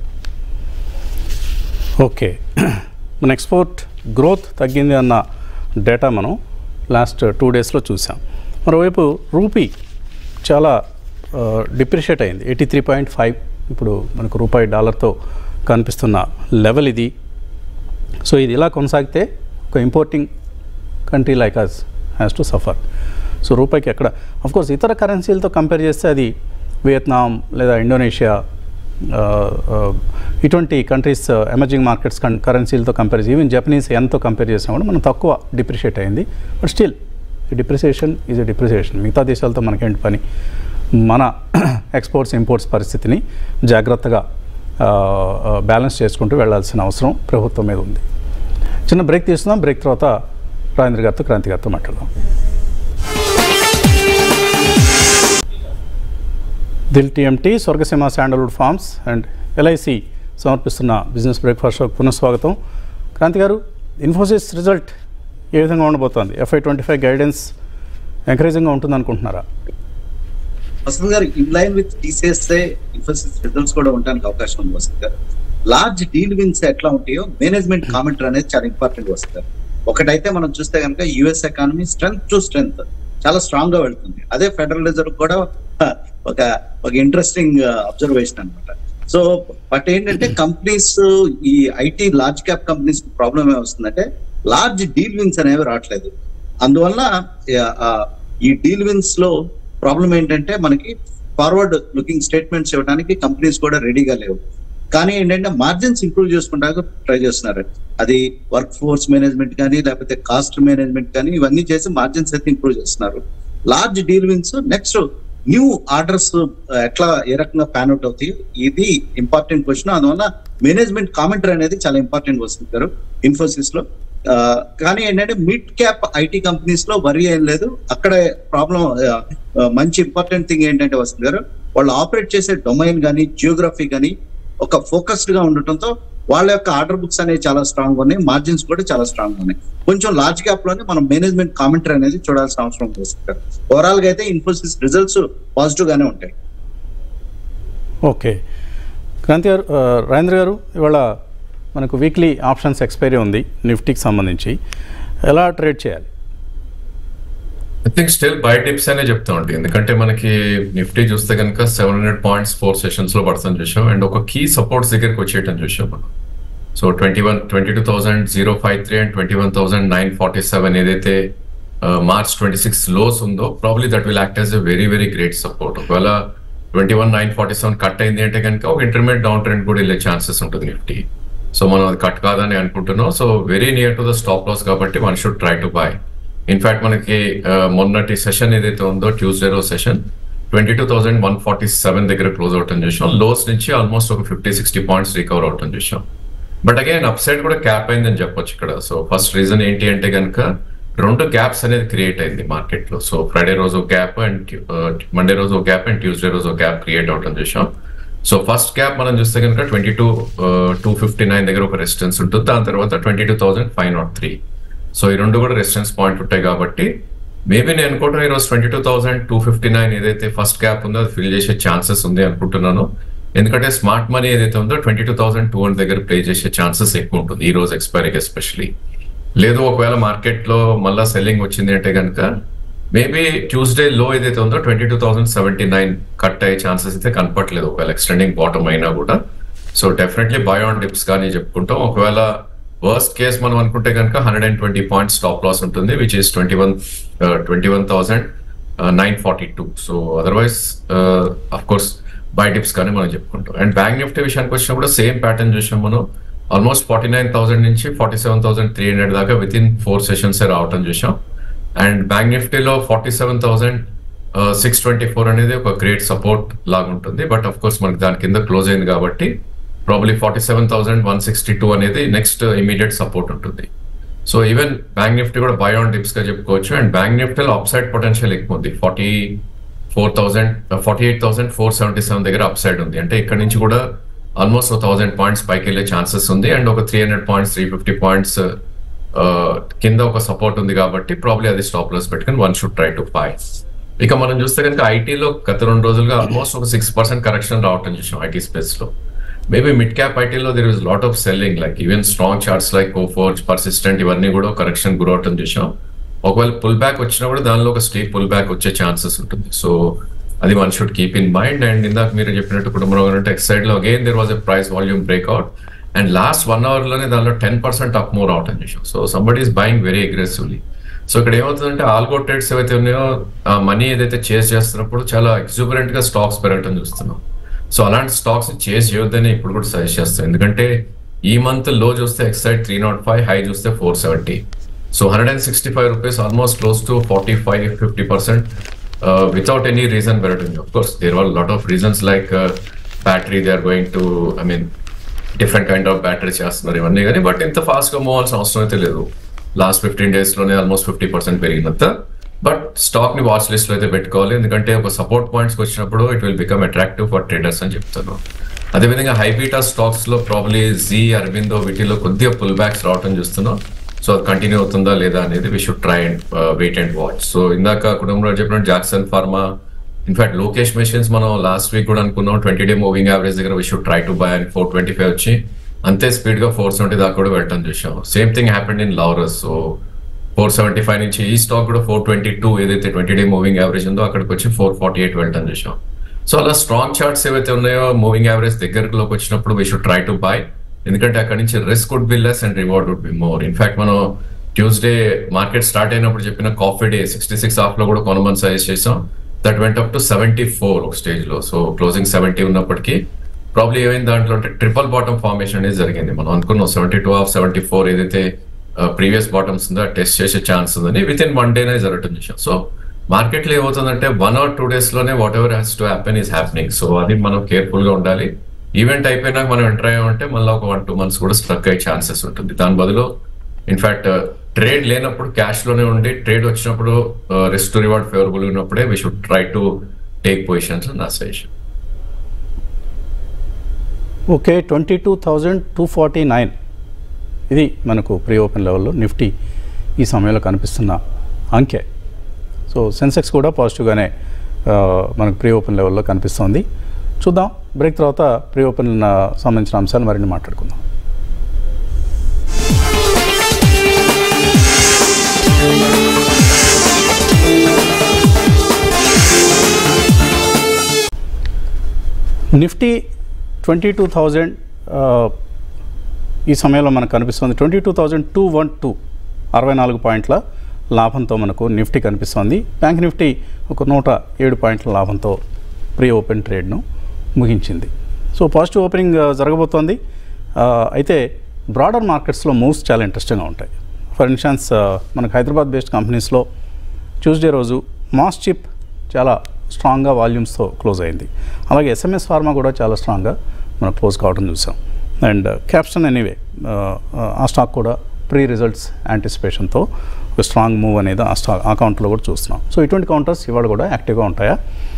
ఓకే మన ఎక్స్పోర్ట్ గ్రోత్ తగ్గింది అన్న డేటా మనం లాస్ట్ టూ డేస్లో చూసాం మరోవైపు రూపీ చాలా డిప్రిషియేట్ అయింది ఎయిటీ త్రీ పాయింట్ ఫైవ్ ఇప్పుడు మనకు రూపాయి డాలర్తో కనిపిస్తున్న లెవెల్ ఇది సో ఇది ఇలా కొనసాగితే ఒక importing country like us has to suffer so రూపాయికి ఎక్కడ కోర్స్ ఇతర కరెన్సీలతో కంపేర్ చేస్తే అది వియత్నాం లేదా ఇండోనేషియా ఆ, ఆ, ఇటువంటి కంట్రీస్ ఎమర్జింగ్ మార్కెట్స్ కరెన్సీలతో కంపేర్ చేసి ఈవెన్ జపనీస్ ఎంతో కంపేర్ చేసినా కూడా మనం తక్కువ డిప్రిషియేట్ అయింది బట్ స్టిల్ ఈ డిప్రిసియేషన్ ఈజ్ ఎ డిప్రిసియేషన్ మిగతా దేశాలతో మనకేంటి పని మన ఎక్స్పోర్ట్స్ ఇంపోర్ట్స్ పరిస్థితిని జాగ్రత్తగా బ్యాలెన్స్ చేసుకుంటూ వెళ్ళాల్సిన అవసరం ప్రభుత్వం మీద ఉంది చిన్న బ్రేక్ తీసుకుందాం బ్రేక్ తర్వాత రాజేంద్ర గారితో క్రాంతి గారితో మాట్లాడదాం Dil TMT Swargaseema sandalwood farms and LIC సమర్పిస్తున్న బిజినెస్ బ్రేక్ఫాస్ట్ షోకి పునఃస్వాగతం క్రాంతి గారు ఇన్ఫోసిస్ రిజల్ట్ ఏ విధంగా ఉండబోతోంది ఎఫ్ఐ ట్వంటీ ఫైవ్ గైడెన్స్ ఎంకరేజింగ్గా ఉంటుంది అనుకుంటున్నారా Vasanth garu in line with టీసీఎస్ఏ ఇన్ఫోసిస్ రిజల్ట్స్ కూడా ఉండడానికి అవకాశం ఉంది వసంత్ గారు లార్జ్ డీల్ విన్స్ ఎట్లా ఉంటాయో మేనేజ్మెంట్ కామెంటర్ అనేది చాలా ఇంపార్టెంట్ వసంత్ గారు ఒకటైతే మనం చూస్తే కనుక US economy strength to strength చాలా స్ట్రాంగ్ గా వెళ్తుంది అదే ఫెడరల్ రిజర్వ్ కూడా ఒక ఒక ఇంట్రెస్టింగ్ అబ్జర్వేషన్ అన్నమాట సో బట్ ఏంటంటే కంపెనీస్ ఈ IT large cap companies problem ఏమొస్తుందంటే లార్జ్ డీల్ విన్స్ అనేవి రావట్లేదు అందువల్ల ఆ, ఈ డీల్ విన్స్ లో ప్రాబ్లం ఏంటంటే మనకి ఫార్వర్డ్ లుకింగ్ స్టేట్మెంట్స్ ఇవ్వడానికి కంపెనీస్ కూడా రెడీగా లేవు కానీ ఏంటంటే మార్జిన్స్ ఇంప్రూవ్ చేసుకుంటాక ట్రై చేస్తున్నారు అది వర్క్ ఫోర్స్ మేనేజ్మెంట్ కానీ లేకపోతే కాస్ట్ మేనేజ్మెంట్ కానీ ఇవన్నీ చేసి మార్జిన్స్ అయితే ఇంప్రూవ్ చేస్తున్నారు large deal wins next new orders ఎట్లా ఏ రకంగా ప్యాన్ అవుట్ అవుతాయి ఇది ఇంపార్టెంట్ క్వశ్చన్ అందువల్ల మేనేజ్మెంట్ కామెంటరీ అనేది చాలా ఇంపార్టెంట్ వస్తుంటారు ఇన్ఫోసిస్ లో ఆ, కానీ ఏంటంటే మిడ్ క్యాప్ ఐటీ కంపెనీస్ లో వరి ఏం లేదు అక్కడ ప్రాబ్లం మంచి ఇంపార్టెంట్ థింగ్ ఏంటంటే వస్తుంది గారు వాళ్ళు ఆపరేట్ చేసే డొమైన్ కానీ జియోగ్రఫీ కానీ ఒక ఫోకస్డ్ గా ఉండటంతో వాళ్ళ యొక్క ఆర్డర్ బుక్స్ అనేవి చాలా స్ట్రాంగ్ ఉన్నాయి మార్జిన్స్ కూడా చాలా స్ట్రాంగ్ ఉన్నాయి కొంచెం లార్జ్ క్యాప్ లోనే మనం మేనేజ్మెంట్ కామెంటరీ అనేది చూడాల్సిన అవసరం వస్తుంది ఓవరాల్ గా అయితే ఇన్ఫోసిస్ రిజల్ట్స్ పాజిటివ్ గానే ఉంటాయి ఓకే క్రాంతి గారు ఆ, రాజేంద్ర గారు ఇవాళ మనకు వీక్లీ ఆప్షన్స్ ఎక్స్పైరీ ఉంది నిఫ్టీకి సంబంధించి ఎలా ట్రేడ్ చేయాలి I think still buy dips అనే చెప్తా ఉంటాయి ఎందుకంటే మనకి నిఫ్టీ చూస్తే కనుక seven hundred points four sessions లో పడతాం చూసాం అండ్ ఒక కీ సపోర్ట్స్ దగ్గరికి వచ్చేయటం చూసాం మనం so twenty one twenty two thousand zero five three and twenty one thousand nine forty seven ఏదైతే మార్చ్ ట్వంటీ సిక్స్ లోస్ ఉందో probably that will act as a very very great support ఒకవేళ twenty one nine forty seven cut అయింది అంటే కనుక ఒక intermediate down trend కూడా వెళ్ళే chances ఉంటుంది నిఫ్టీ సో మనం అది కట్ కాదని అనుకుంటున్నాం so very near to the stop loss కాబట్టి one should try to buy in fact మనకి ఆ, మొన్నటి సెషన్ ఏదైతే ఉందో ట్యూస్డే రోజు session twenty two thousand one forty seven దగ్గర క్లోజ్ అవటం చూసాం లోస్ నుంచి ఆల్మోస్ట్ ఒక ఫిఫ్టీ సిక్స్టీ పాయింట్స్ రికవర్ అవటం చూసాం బట్ అగైన్ అప్ సైడ్ కూడా క్యాప్ అయిందని చెప్పొచ్చు ఇక్కడ సో ఫస్ట్ రీజన్ ఏంటి అంటే కనుక రెండు గ్యాప్స్ అనేది క్రియేట్ అయింది మార్కెట్ లో సో ఫ్రైడే రోజు ఒక గ్యాప్ అండ్ మండే రోజు ఒక గ్యాప్ అండ్ ట్యూస్డే రోజు ఒక గ్యాప్ క్రియేట్ అవటం చూసాం సో ఫస్ట్ గ్యాప్ మనం చూస్తే కనుక twenty two two fifty nine దగ్గర ఒక రెసిస్టెన్స్ ఉంటుంది దాని తర్వాత twenty two thousand five nought three so ఈ రెండు కూడా రెసిస్టెన్స్ పాయింట్ ఉంటాయి కాబట్టి మేబీ నేను అనుకుంటున్నా ఈరోజు twenty two thousand two fifty nine ఏదైతే ఫస్ట్ గ్యాప్ ఉందో అది ఫిల్ చేసే ఛాన్సెస్ ఉంది అనుకుంటున్నాను ఎందుకంటే స్మార్ట్ మనీ ఏదైతే ఉందో twenty two thousand two hundred దగ్గర ప్లే చేసే ఛాన్సెస్ ఎక్కువ ఉంటుంది ఈ రోజు ఎక్స్పైరీకి ఎస్పెషలీ లేదు ఒకవేళ మార్కెట్ లో మళ్ళా సెల్లింగ్ వచ్చింది అంటే కనుక మేబీ ట్యూస్డే లో ఏదైతే ఉందో twenty two thousand seventy nine cut అయ్యే ఛాన్సెస్ అయితే కనపట్లేదు ఒకవేళ ఎక్స్టెండింగ్ బాటమ్ అయినా కూడా so definitely buy on dips కానీ చెప్పుకుంటాం ఒకవేళ వర్స్ట్ కేస్ మనం అనుకుంటే కనుక hundred and twenty points stop loss ఉంటుంది which is twenty one twenty one thousand nine forty two so otherwise of course buy dips కానీ మనం చెప్పుకుంటాం అండ్ బ్యాంక్ నిఫ్టీ విషయానికి వచ్చినప్పుడు సేమ్ ప్యాటర్న్ చూసాం మనం ఆల్మోస్ట్ ఫార్టీ నైన్ థౌసండ్ నుంచి forty seven thousand three hundred దాకా విత్ ఇన్ ఫోర్ సెషన్స్ రావటం చూసాం అండ్ బ్యాంక్ నిఫ్టీలో forty seven thousand six twenty four అనేది ఒక గ్రేట్ సపోర్ట్ లాగా ఉంటుంది బట్ అఫ్ కోర్స్ మనకి దాని కింద క్లోజ్ అయింది కాబట్టి probably forty seven thousand one sixty two అనేది నెక్స్ట్ ఇమీడియట్ సపోర్ట్ ఉంటుంది సో ఈవెన్ బ్యాంక్ నిఫ్టీ కూడా బై ఆన్ డిప్స్ గా చెప్పుకోవచ్చు అండ్ బ్యాంక్ నిఫ్టీలో అప్ సైడ్ పొటెన్షియల్ ఎక్కువ ఉంది forty four thousand forty eight thousand four seventy seven దగ్గర upside ఉంది అంటే ఇక్కడ నుంచి కూడా ఆల్మోస్ట్ థౌసండ్ పాయింట్స్ పైకి వెళ్ళే ఛాన్సెస్ ఉంది అండ్ ఒక three hundred points three fifty points కింద ఒక సపోర్ట్ ఉంది కాబట్టి ప్రాబ్లీ అది స్టాప్ లాస్ పెట్టుకుని one should try to buy ఇక మనం చూస్తే కనుక ఐటీలో గత రెండు రోజులుగా ఆల్మోస్ట్ ఒక సిక్స్ పర్సెంట్ కరెక్షన్ రావటం చూసాం ఐటీ స్పేస్ లో మేబీ మిడ్ క్యాప్ ఐటీలో there is lot of selling like even strong charts like Coforge Persistent ఇవన్నీ కూడా కరెక్షన్ గురవటం చూసాం ఒకవేళ పుల్ బ్యాక్ వచ్చినా కూడా దానిలో ఒక స్టీప్ పుల్ బ్యాక్ వచ్చే ఛాన్సెస్ ఉంటుంది సో అది one should keep in mind and ఇందాక మీరు చెప్పినట్టు కుటుంబంలో అంటే ఎక్స్ సైడ్ లో again there was a price volume breakout and last one hour లోనే దానిలో టెన్ పర్సెంట్ అప్ మూవ్ అవటం చూసాం so somebody is buying very aggressively so ఇక్కడ ఏమవుతుందంటే ఆల్గో ట్రేడ్స్ ఏవైతే ఉన్నాయో ఆ మనీ ఏదైతే చేస్ చేస్తున్నప్పుడు చాలా ఎగ్జూబరెంట్ గా స్టాక్స్ పెరగటం చూస్తున్నాం సో అలాంటి స్టాక్స్ చేస్ చేయొద్దని ఇప్పుడు కూడా సజెస్ట్ చేస్తాం ఎందుకంటే ఈ మంత్ లో చూస్తే Exide three nought five high చూస్తే four seventy so hundred and sixty five rupees almost close to forty five fifty percent without any reason పెరగడం of course there are lot of reasons like battery they are going to I mean different kind of battery చేస్తున్నారు ఇవన్నీ కానీ but ఇంత fast గా move అవ్వాల్సిన అవసరం అయితే లేదు లాస్ట్ ఫిఫ్టీన్ డేస్ లోనే ఆల్మోస్ట్ ఫిఫ్టీ పర్సెంట్ పెరిగినంత బట్ స్టాక్ ని వాచ్ లిస్ట్ లో అయితే పెట్టుకోవాలి ఎందుకంటే ఒక సపోర్ట్ పాయింట్స్ వచ్చినప్పుడు it will become attractive for traders అని చెప్తాను అదేవిధంగా హైబీటా స్టాక్స్ లో ప్రాబ్లీ జీ అరవిందో వీటిలో కొద్దిగా పుల్ బ్యాక్స్ రావటం చూస్తున్నాం సో అది కంటిన్యూ అవుతుందా లేదా అనేది we should try and wait and watch so ఇందాక కుటుంబంలో చెప్పినట్టు Jackson pharma in fact Lokesh machines మనం లాస్ట్ వీక్ కూడా అనుకున్నాం ట్వంటీ డే మూవింగ్ యావరేజ్ దగ్గర we should try to buy and four twenty five వచ్చి అంతే స్పీడ్ గా ఫోర్ సెవెంటీ దాకా కూడా వెళ్ళటం చూసాం సేమ్ థింగ్ హ్యాపెండ్ ఇన్ లవరస్ సో ఫోర్ సెవెంటీ ఫైవ్ నుంచి ఈ స్టాక్ కూడా ఫోర్ ట్వంటీ టూ ఏదైతే ట్వంటీ డే మూవింగ్ యావరేజ్ ఉందో అక్కడికి వచ్చి ఫోర్ ఫార్టీ ఎయిట్ వెళ్ళటం చూసాం సో అలా స్ట్రాంగ్ చార్ట్స్ ఏవైతే ఉన్నాయో మూవింగ్ యావరేజ్ దగ్గరలోకి వచ్చినప్పుడు we should try to buy ఎందుకంటే అక్కడ నుంచి risk would be less and reward would be more in fact మనం ట్యూస్డే మార్కెట్ స్టార్ట్ అయినప్పుడు చెప్పిన coffee day sixty six of లో కూడా కొనమని సజెస్ట్ చేసాం that went up to seventy four ఒక స్టేజ్ లో సో క్లోజింగ్ సెవెంటీ ఉన్నప్పటికీ ప్రాబ్లీ ఏమైంది దాంట్లో అంటే ట్రిపుల్ బాటమ్ ఫార్మేషన్ అనేది జరిగింది మనం అనుకున్నాం seventy two of seventy four ఏదైతే ప్రీవియస్ బాటమ్స్ ఉందో టెస్ట్ చేసే ఛాన్స్ ఉందని విత్ ఇన్ వన్ డేనే జరగటం చూసాం సో మార్కెట్ లో ఏమవుతుందంటే వన్ ఆర్ టూ డేస్ లోనే whatever has to happen is happening so అది మనం కేర్ఫుల్ గా ఉండాలి ఈవెంట్ అయిపోయినాక మనం ఎంటర్ అయ్యామంటే మళ్ళీ ఒక వన్ టూ మంత్స్ కూడా స్ట్రక్ అయ్యే ఛాన్సెస్ ఉంటుంది దాని బదులు ఇన్ఫాక్ట్ ట్రేడ్ లేనప్పుడు క్యాష్ లోనే ఉండి ట్రేడ్ వచ్చినప్పుడు రిస్క్ టు రివార్డ్ ఫేవరబుల్ ఉన్నప్పుడే we should try to take positions నా suggestion okay twenty two thousand two forty nine ఇది మనకు ప్రీ ఓపెన్ లెవెల్లో నిఫ్టీ ఈ సమయంలో కనిపిస్తున్న అంకె సో సెన్సెక్స్ కూడా పాజిటివ్గానే ఆ, మనకు ప్రీ ఓపెన్ లెవెల్లో కనిపిస్తోంది చూద్దాం బ్రేక్ తర్వాత ప్రీ ఓపెన్ ఆ, సంబంధించిన అంశాలు మరిన్ని మాట్లాడుకుందాం నిఫ్టీ ట్వంటీ టూ థౌజండ్ ఈ సమయంలో మనకు కనిపిస్తుంది twenty two thousand two one two అరవై నాలుగు పాయింట్ల లాభంతో మనకు నిఫ్టీ కనిపిస్తోంది బ్యాంక్ నిఫ్టీ ఒక నూట ఏడు పాయింట్ల లాభంతో ప్రీ ఓపెన్ ట్రేడ్ను ముగించింది సో పాజిటివ్ ఓపెనింగ్ ఆ, జరగబోతోంది ఆ, అయితే బ్రాడర్ మార్కెట్స్లో మూవ్స్ చాలా ఇంట్రెస్టింగ్గా ఉంటాయి ఫర్ ఇన్స్టాన్స్ మనకు హైదరాబాద్ బేస్డ్ కంపెనీస్లో ట్యూస్డే రోజు మాస్ చిప్ చాలా స్ట్రాంగ్గా వాల్యూమ్స్తో క్లోజ్ అయింది అలాగే ఎస్ఎంఎస్ ఫార్మా కూడా చాలా స్ట్రాంగ్గా మనం క్లోజ్ కావడం చూసాం అండ్ క్యాప్షన్ ఎనీవే ఆ స్టాక్ కూడా ప్రీ రిజల్ట్స్ యాంటిసిపేషన్తో ఒక స్ట్రాంగ్ మూవ్ అనేది ఆ స్టాక్ ఆ కౌంటర్లో కూడా చూస్తున్నాం సో ఇటువంటి కౌంటర్స్ ఇవాళ కూడా యాక్టివ్గా ఉంటాయా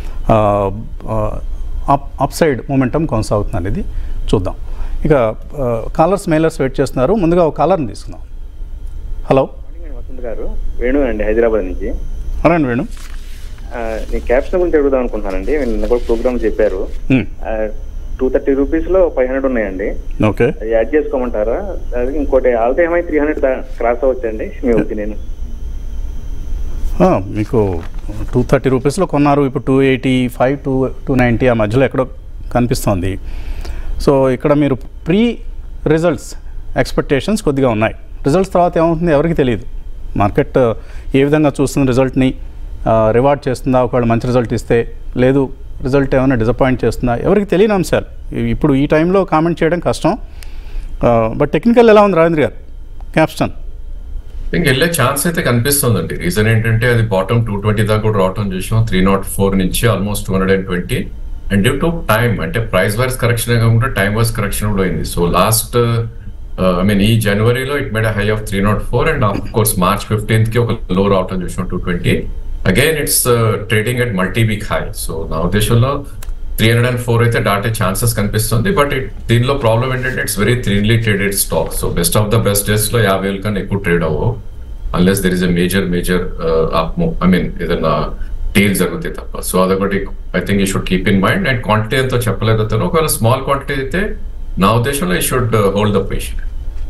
అప్ అప్ సైడ్ మూమెంటం కొనసాగుతుంది అనేది చూద్దాం ఇక కాలర్స్ మెయిలర్స్ వెయిట్ చేస్తున్నారు ముందుగా ఒక కాలర్ని తీసుకుందాం హలో మార్నింగ్ అండి వసంత్ గారు వేణు అండి హైదరాబాద్ నుంచి రండి వేణు ఆ, నేను క్యాప్షన్ గురించి అడుగుదాం అనుకుంటున్నానండి నిన్న కూడా ప్రోగ్రామ్ చెప్పారు మ్, టూ థర్టీ రూపీస్ లో ఫైవ్ హండ్రెడ్ ఉన్నాయండి ఓకే అది యాడ్ చేసుకోమంటారా అది ఇంకోటి ఆల్ టైమ్ అయితే త్రీ హండ్రెడ్ క్రాస్ అవ్వచ్చండి మీ ఒపీనియన్ ఆ, మీకు టూ థర్టీ రూపీస్లో కొన్నారు ఇప్పుడు two eighty five to two ninety ఆ మధ్యలో ఎక్కడో కనిపిస్తోంది సో ఇక్కడ మీరు ప్రీ రిజల్ట్స్ ఎక్స్పెక్టేషన్స్ కొద్దిగా ఉన్నాయి రిజల్ట్స్ తర్వాత ఏమవుతుంది ఎవరికి తెలియదు మార్కెట్ ఏ విధంగా చూస్తున్న రిజల్ట్ని రివార్డ్ చేస్తుందా ఒకవేళ మంచి రిజల్ట్ ఇస్తే లేదు రిజల్ట్ ఏమైనా డిసప్పాయింట్ చేస్తుందా ఎవరికి తెలియని అంశాలు ఇవి ఇప్పుడు ఈ టైంలో కామెంట్ చేయడం కష్టం బట్ టెక్నికల్ ఎలా ఉంది రాజేంద్ర గారు క్యాప్స్టన్ ఇంక వెళ్ళే ఛాన్స్ అయితే కనిపిస్తుందండి రీజన్ ఏంటంటే అది బాటమ్ టూ ట్వంటీ దాకా కూడా రావటం చూసాం త్రీ నాట్ ఫోర్ నుంచి almost two hundred and twenty and due to time అంటే ప్రైస్ వైజ్ కరెక్షన్ కాకుండా టైం వైజ్ కరెక్షన్ కూడా అయింది సో లాస్ట్ ఐ మీన్ ఈ జనవరిలో it made high of three nought four and of course March fifteenth కి ఒక low రావటం చూసాం two twenty again it's trading at multi week high so నా ఉద్దేశంలో త్రీ హండ్రెడ్ అండ్ ఫోర్ అయితే దాటే ఛాన్సెస్ కనిపిస్తుంది బట్ దీనిలో ప్రాబ్లం ఏంటంటే it's very thinly traded stock so best of the best days లో యాభై వేల కన్నా ఎక్కువ ట్రేడ్ అవ్వవు unless there is a major major I mean ఏదైనా డీల్ జరుగుతాయి తప్ప సో అదొకటి I think you should keep in mind and quantity ఎంతో చెప్పలేదు అతను ఒకవేళ స్మాల్ క్వాంటిటీ అయితే నా ఉద్దేశంలో ఈ should hold the position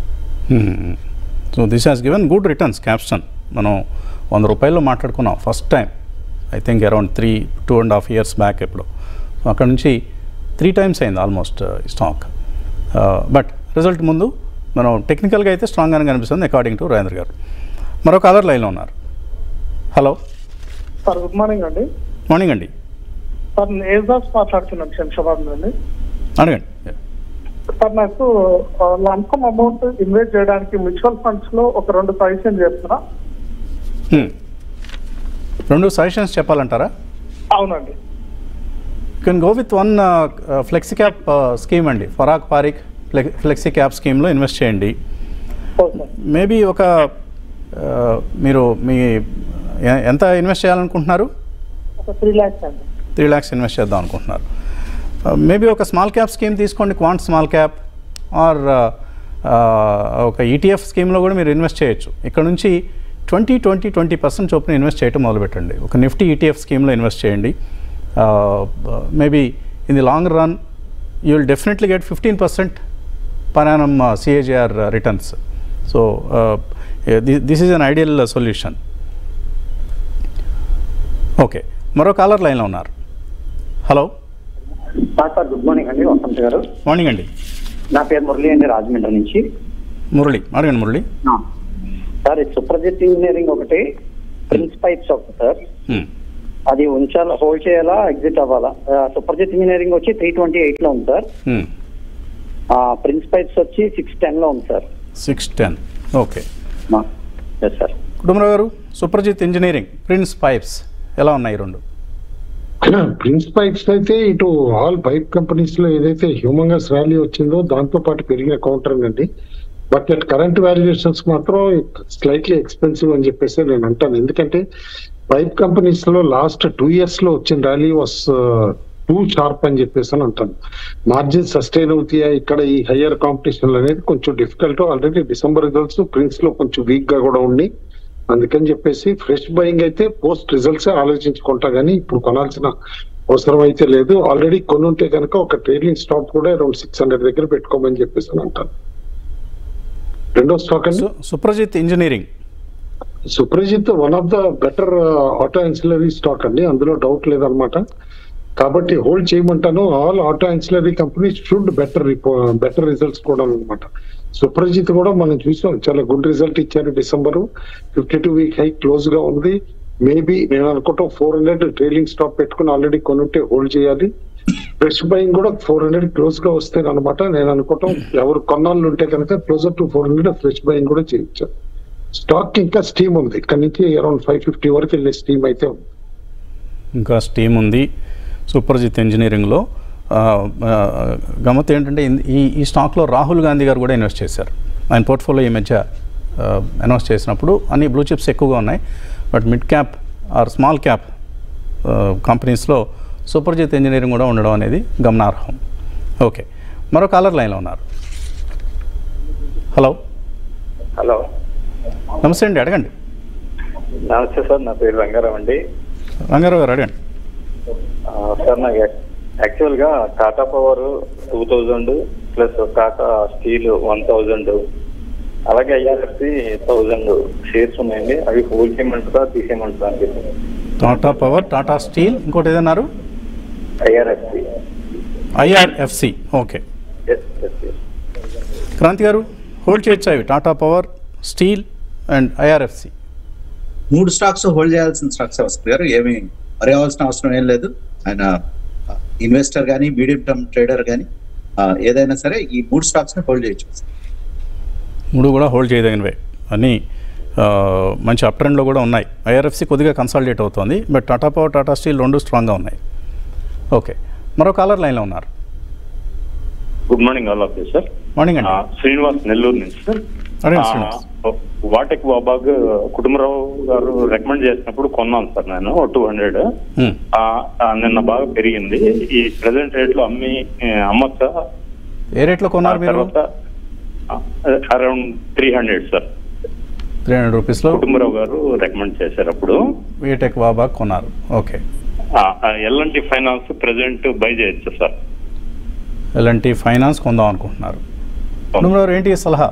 so this has given good returns Capston మనం వంద రూపాయల్లో మాట్లాడుకున్నాం first time I think around three two and half years back ఎప్పుడు సో అక్కడ నుంచి త్రీ టైమ్స్ అయింది ఆల్మోస్ట్ స్టాక్ బట్ రిజల్ట్ ముందు మనం టెక్నికల్గా అయితే స్ట్రాంగ్గానే కనిపిస్తుంది అకార్డింగ్ టు రాజేంద్ర గారు మరొక అదర్ లైన్లో ఉన్నారు హలో సార్ గుడ్ మార్నింగ్ అండి మార్నింగ్ అండి సార్ నేను ఏజాస్ మాట్లాడుతున్నాను శంషాబాద్ నుండి అడగండి సార్ నాకు లంకమ్ అమౌంట్ ఇన్వెస్ట్ చేయడానికి మ్యూచువల్ ఫండ్స్ లో ఒక రెండు సజెషన్ చేస్తున్నా Hmm. రెండు సజెషన్స్ చెప్పాలంటారా అవునండి you can go with one flexi cap scheme అండి ఫరాక్ పారిక్ ఫ్లెక్సీ క్యాప్ స్కీమ్లో ఇన్వెస్ట్ చేయండి ఓకే సార్ మేబీ ఒక uh, మీరు మీ ఎ- ఎంత ఇన్వెస్ట్ చేయాలనుకుంటున్నారు ఒక త్రీ ల్యాక్స్ అండి త్రీ ల్యాక్స్ ఇన్వెస్ట్ చేద్దాం అనుకుంటున్నారు మేబీ ఒక స్మాల్ క్యాప్ స్కీమ్ తీసుకోండి క్వాంట్ స్మాల్ క్యాప్ ఆర్ ఒక ఈటీఎఫ్ స్కీమ్లో కూడా మీరు ఇన్వెస్ట్ చేయొచ్చు ఇక్కడ నుంచి ట్వంటీ ట్వంటీ ట్వంటీ పర్సెంట్ చొప్పున ఇన్వెస్ట్ చేయటం మొదలుపెట్టండి ఒక నిఫ్టీ ఈటీఎఫ్ స్కీమ్లో ఇన్వెస్ట్ చేయండి maybe in the long run you will definitely get fifteen percent per annum CAGR returns so this is an ideal solution okay మరో కాలర్ లైన్లో ఉన్నారు hello sir sir good morning అండి వసంత్ గారు మార్నింగ్ అండి నా పేరు మురళి అండి రాజమండ్రి నుంచి మురళి అడగండి మురళి సార్ ఇది సుప్రజిత్ ఇంజనీరింగ్ ఒకటి ప్రిన్స్ పైప్స్ ఒకటి సార్ Hmm. అది ఉంచాలా హోల్డ్ చేయాలా ఎగ్జిట్ అవ్వాలా ఆ, సుప్రజిత్ ఇంజనీరింగ్ వచ్చి త్రీ ట్వంటీ ఎయిట్ లో ఉంది సార్ Hmm. ఆ, ప్రిన్స్ పైప్స్ వచ్చి సిక్స్ టెన్ లో ఉంది sir six ten okay yes sir Kutumbarao garu Suprajit engineering prince pipes ఎలా ఉన్నాయి ఈ రెండు ప్రిన్స్ పైప్స్ అయితే ఇటు ఆల్ పైప్ కంపెనీస్ లో ఏదైతే హ్యూమంగస్ ర్యాలీ వచ్చిందో దాంతో పాటు పెరిగిన కౌంటర్ అండి బట్ అట్ కరెంట్ వాల్యుయేషన్స్ మాత్రం స్లైట్లీ ఎక్స్పెన్సివ్ అని చెప్పేసి నేను అంటాను ఎందుకంటే పైప్ కంపెనీస్ లో లాస్ట్ టూ ఇయర్స్ లో వచ్చిన ర్యాలీ వాస్ టూ షార్ప్ అని చెప్పేసి అని అంటాను మార్జిన్ సస్టైన్ అవుతాయా ఇక్కడ ఈ హయ్యర్ కాంపిటీషన్ అనేది కొంచెం difficult already December results Prince లో కొంచెం వీక్ గా కూడా ఉండి అందుకని చెప్పేసి ఫ్రెష్ బయింగ్ అయితే పోస్ట్ రిజల్ట్స్ ఆలోచించుకుంటా కానీ ఇప్పుడు కొనాల్సిన అవసరం అయితే లేదు ఆల్రెడీ కొని ఉంటే కనుక ఒక ట్రేడింగ్ స్టాక్ కూడా అరౌండ్ సిక్స్ హండ్రెడ్ దగ్గర పెట్టుకోమని చెప్పేసి అని అంటాను రెండో స్టాక్ అండి సు- Suprajit engineering Suprajit one of the better auto ancillary stock అండి అందులో డౌట్ లేదనమాట కాబట్టి హోల్డ్ చేయమంటాను all auto ancillary companies should better better results కూడా అనమాట సుప్రజిత్ కూడా మనం చూసాం చాలా గుడ్ రిజల్ట్ ఇచ్చారు December fifty two week high close గా ఉంది మేబీ నేను అనుకుంటాం ఫోర్ హండ్రెడ్ ట్రైలింగ్ స్టాప్ పెట్టుకుని ఆల్రెడీ కొనుంటే హోల్డ్ చేయాలి ఫ్రెష్ బయింగ్ కూడా ఫోర్ హండ్రెడ్ క్లోజ్ గా వస్తే అనమాట నేను అనుకుంటాం ఎవరు కొన్నాళ్ళు ఉంటే కనుక closer to four hundred fresh buying కూడా చేయొచ్చు స్టాక్ ఇంకా స్టీమ్ ఉంది ఇక్కడ నుంచి అరౌండ్ ఫైవ్ ఫిఫ్టీ వరకు వెళ్ళే స్టీమ్ అయితే ఉంది ఇంకా స్టీమ్ ఉంది సూపర్జిత్ ఇంజనీరింగ్లో ఆ, ఆ, గమ్మత్ ఏంటంటే ఇన్- ఈ ఈ స్టాక్లో రాహుల్ గాంధీ గారు కూడా ఇన్వెస్ట్ చేశారు ఆయన పోర్ట్ఫోలియో ఈ మధ్య అనౌన్స్ చేసినప్పుడు అన్ని బ్లూ చిప్స్ ఎక్కువగా ఉన్నాయి but mid cap or small cap కంపెనీస్లో సూపర్జిత్ ఇంజనీరింగ్ కూడా ఉండడం అనేది గమనార్హం ఓకే మరో కాలర్ లైన్లో ఉన్నారు హలో హలో నమస్తే అండి అడగండి నమస్తే సార్ నా పేరు రంగారావు అండి రంగారావు గారు అడగండి ఆ, సార్ నాకు యాక్- యాక్చువల్గా Tata power two thousand plus Tata steel one thousand అలాగే ఐఆర్ఎఫ్సి థౌజండ్ షేర్స్ ఉన్నాయండి అవి హోల్డ్ చేయమంటారా తీసేయమంటారా అని చెప్పి టాటా పవర్ టాటా స్టీల్ ఇంకోటి ఏదన్నారు IRFC IRFC okay yes yes yes Kranti garu hold చేయొచ్చు అవి Tata power steel and IRFC మూడు స్టాక్స్ హోల్డ్ చేయాల్సిన స్టాక్స్ వస్తుంది గారు ఏమి మరేవాల్సిన అవసరం ఏం లేదు ఆయన ఇన్వెస్టర్ కానీ మీడియం టర్మ్ ట్రేడర్ కానీ ఏదైనా సరే ఈ మూడు స్టాక్స్ ని హోల్డ్ చేయొచ్చు మూడు కూడా హోల్డ్ చేయదగినవే అన్నీ ఆ, మంచి అప్ ట్రెండ్లో కూడా ఉన్నాయి ఐఆర్ఎఫ్సి కొద్దిగా కన్సాలిడేట్ అవుతుంది but Tata Power Tata Steel రెండు స్ట్రాంగ్గా ఉన్నాయి ఓకే మరో కాలర్ లైన్లో ఉన్నారు good morning all of you sir morning అండి శ్రీనివాస్ నెల్లూరు నుంచి సార్ అడగండి శ్రీనివాస్. వాటెక్ బాబాగ్ కుటుంబరావు గారు రికమెండ్ చేసినప్పుడు కొన్నాను సార్ నేను టూ హండ్రెడ్ మ్మ్. నిన్న బాగా పెరిగింది ఈ ప్రెసెంట్ రేట్ లో అమ్మి ఆ, అమ్మొచ్చా ఏ రేట్లో కొన్నారు మీరు తర్వాత around three hundred sir three hundred రూపీస్లో కుటుంబరావు గారు రికమెండ్ చేశారు అప్పుడు వీటెక్ వాబా కొన్నారు okay LNT Finance present buy చేయొచ్చు సార్ ఎలాంటి ఫైనాన్స్ కొందాం అనుకుంటున్నారు కుటుంబంలో ఏంటి సలహా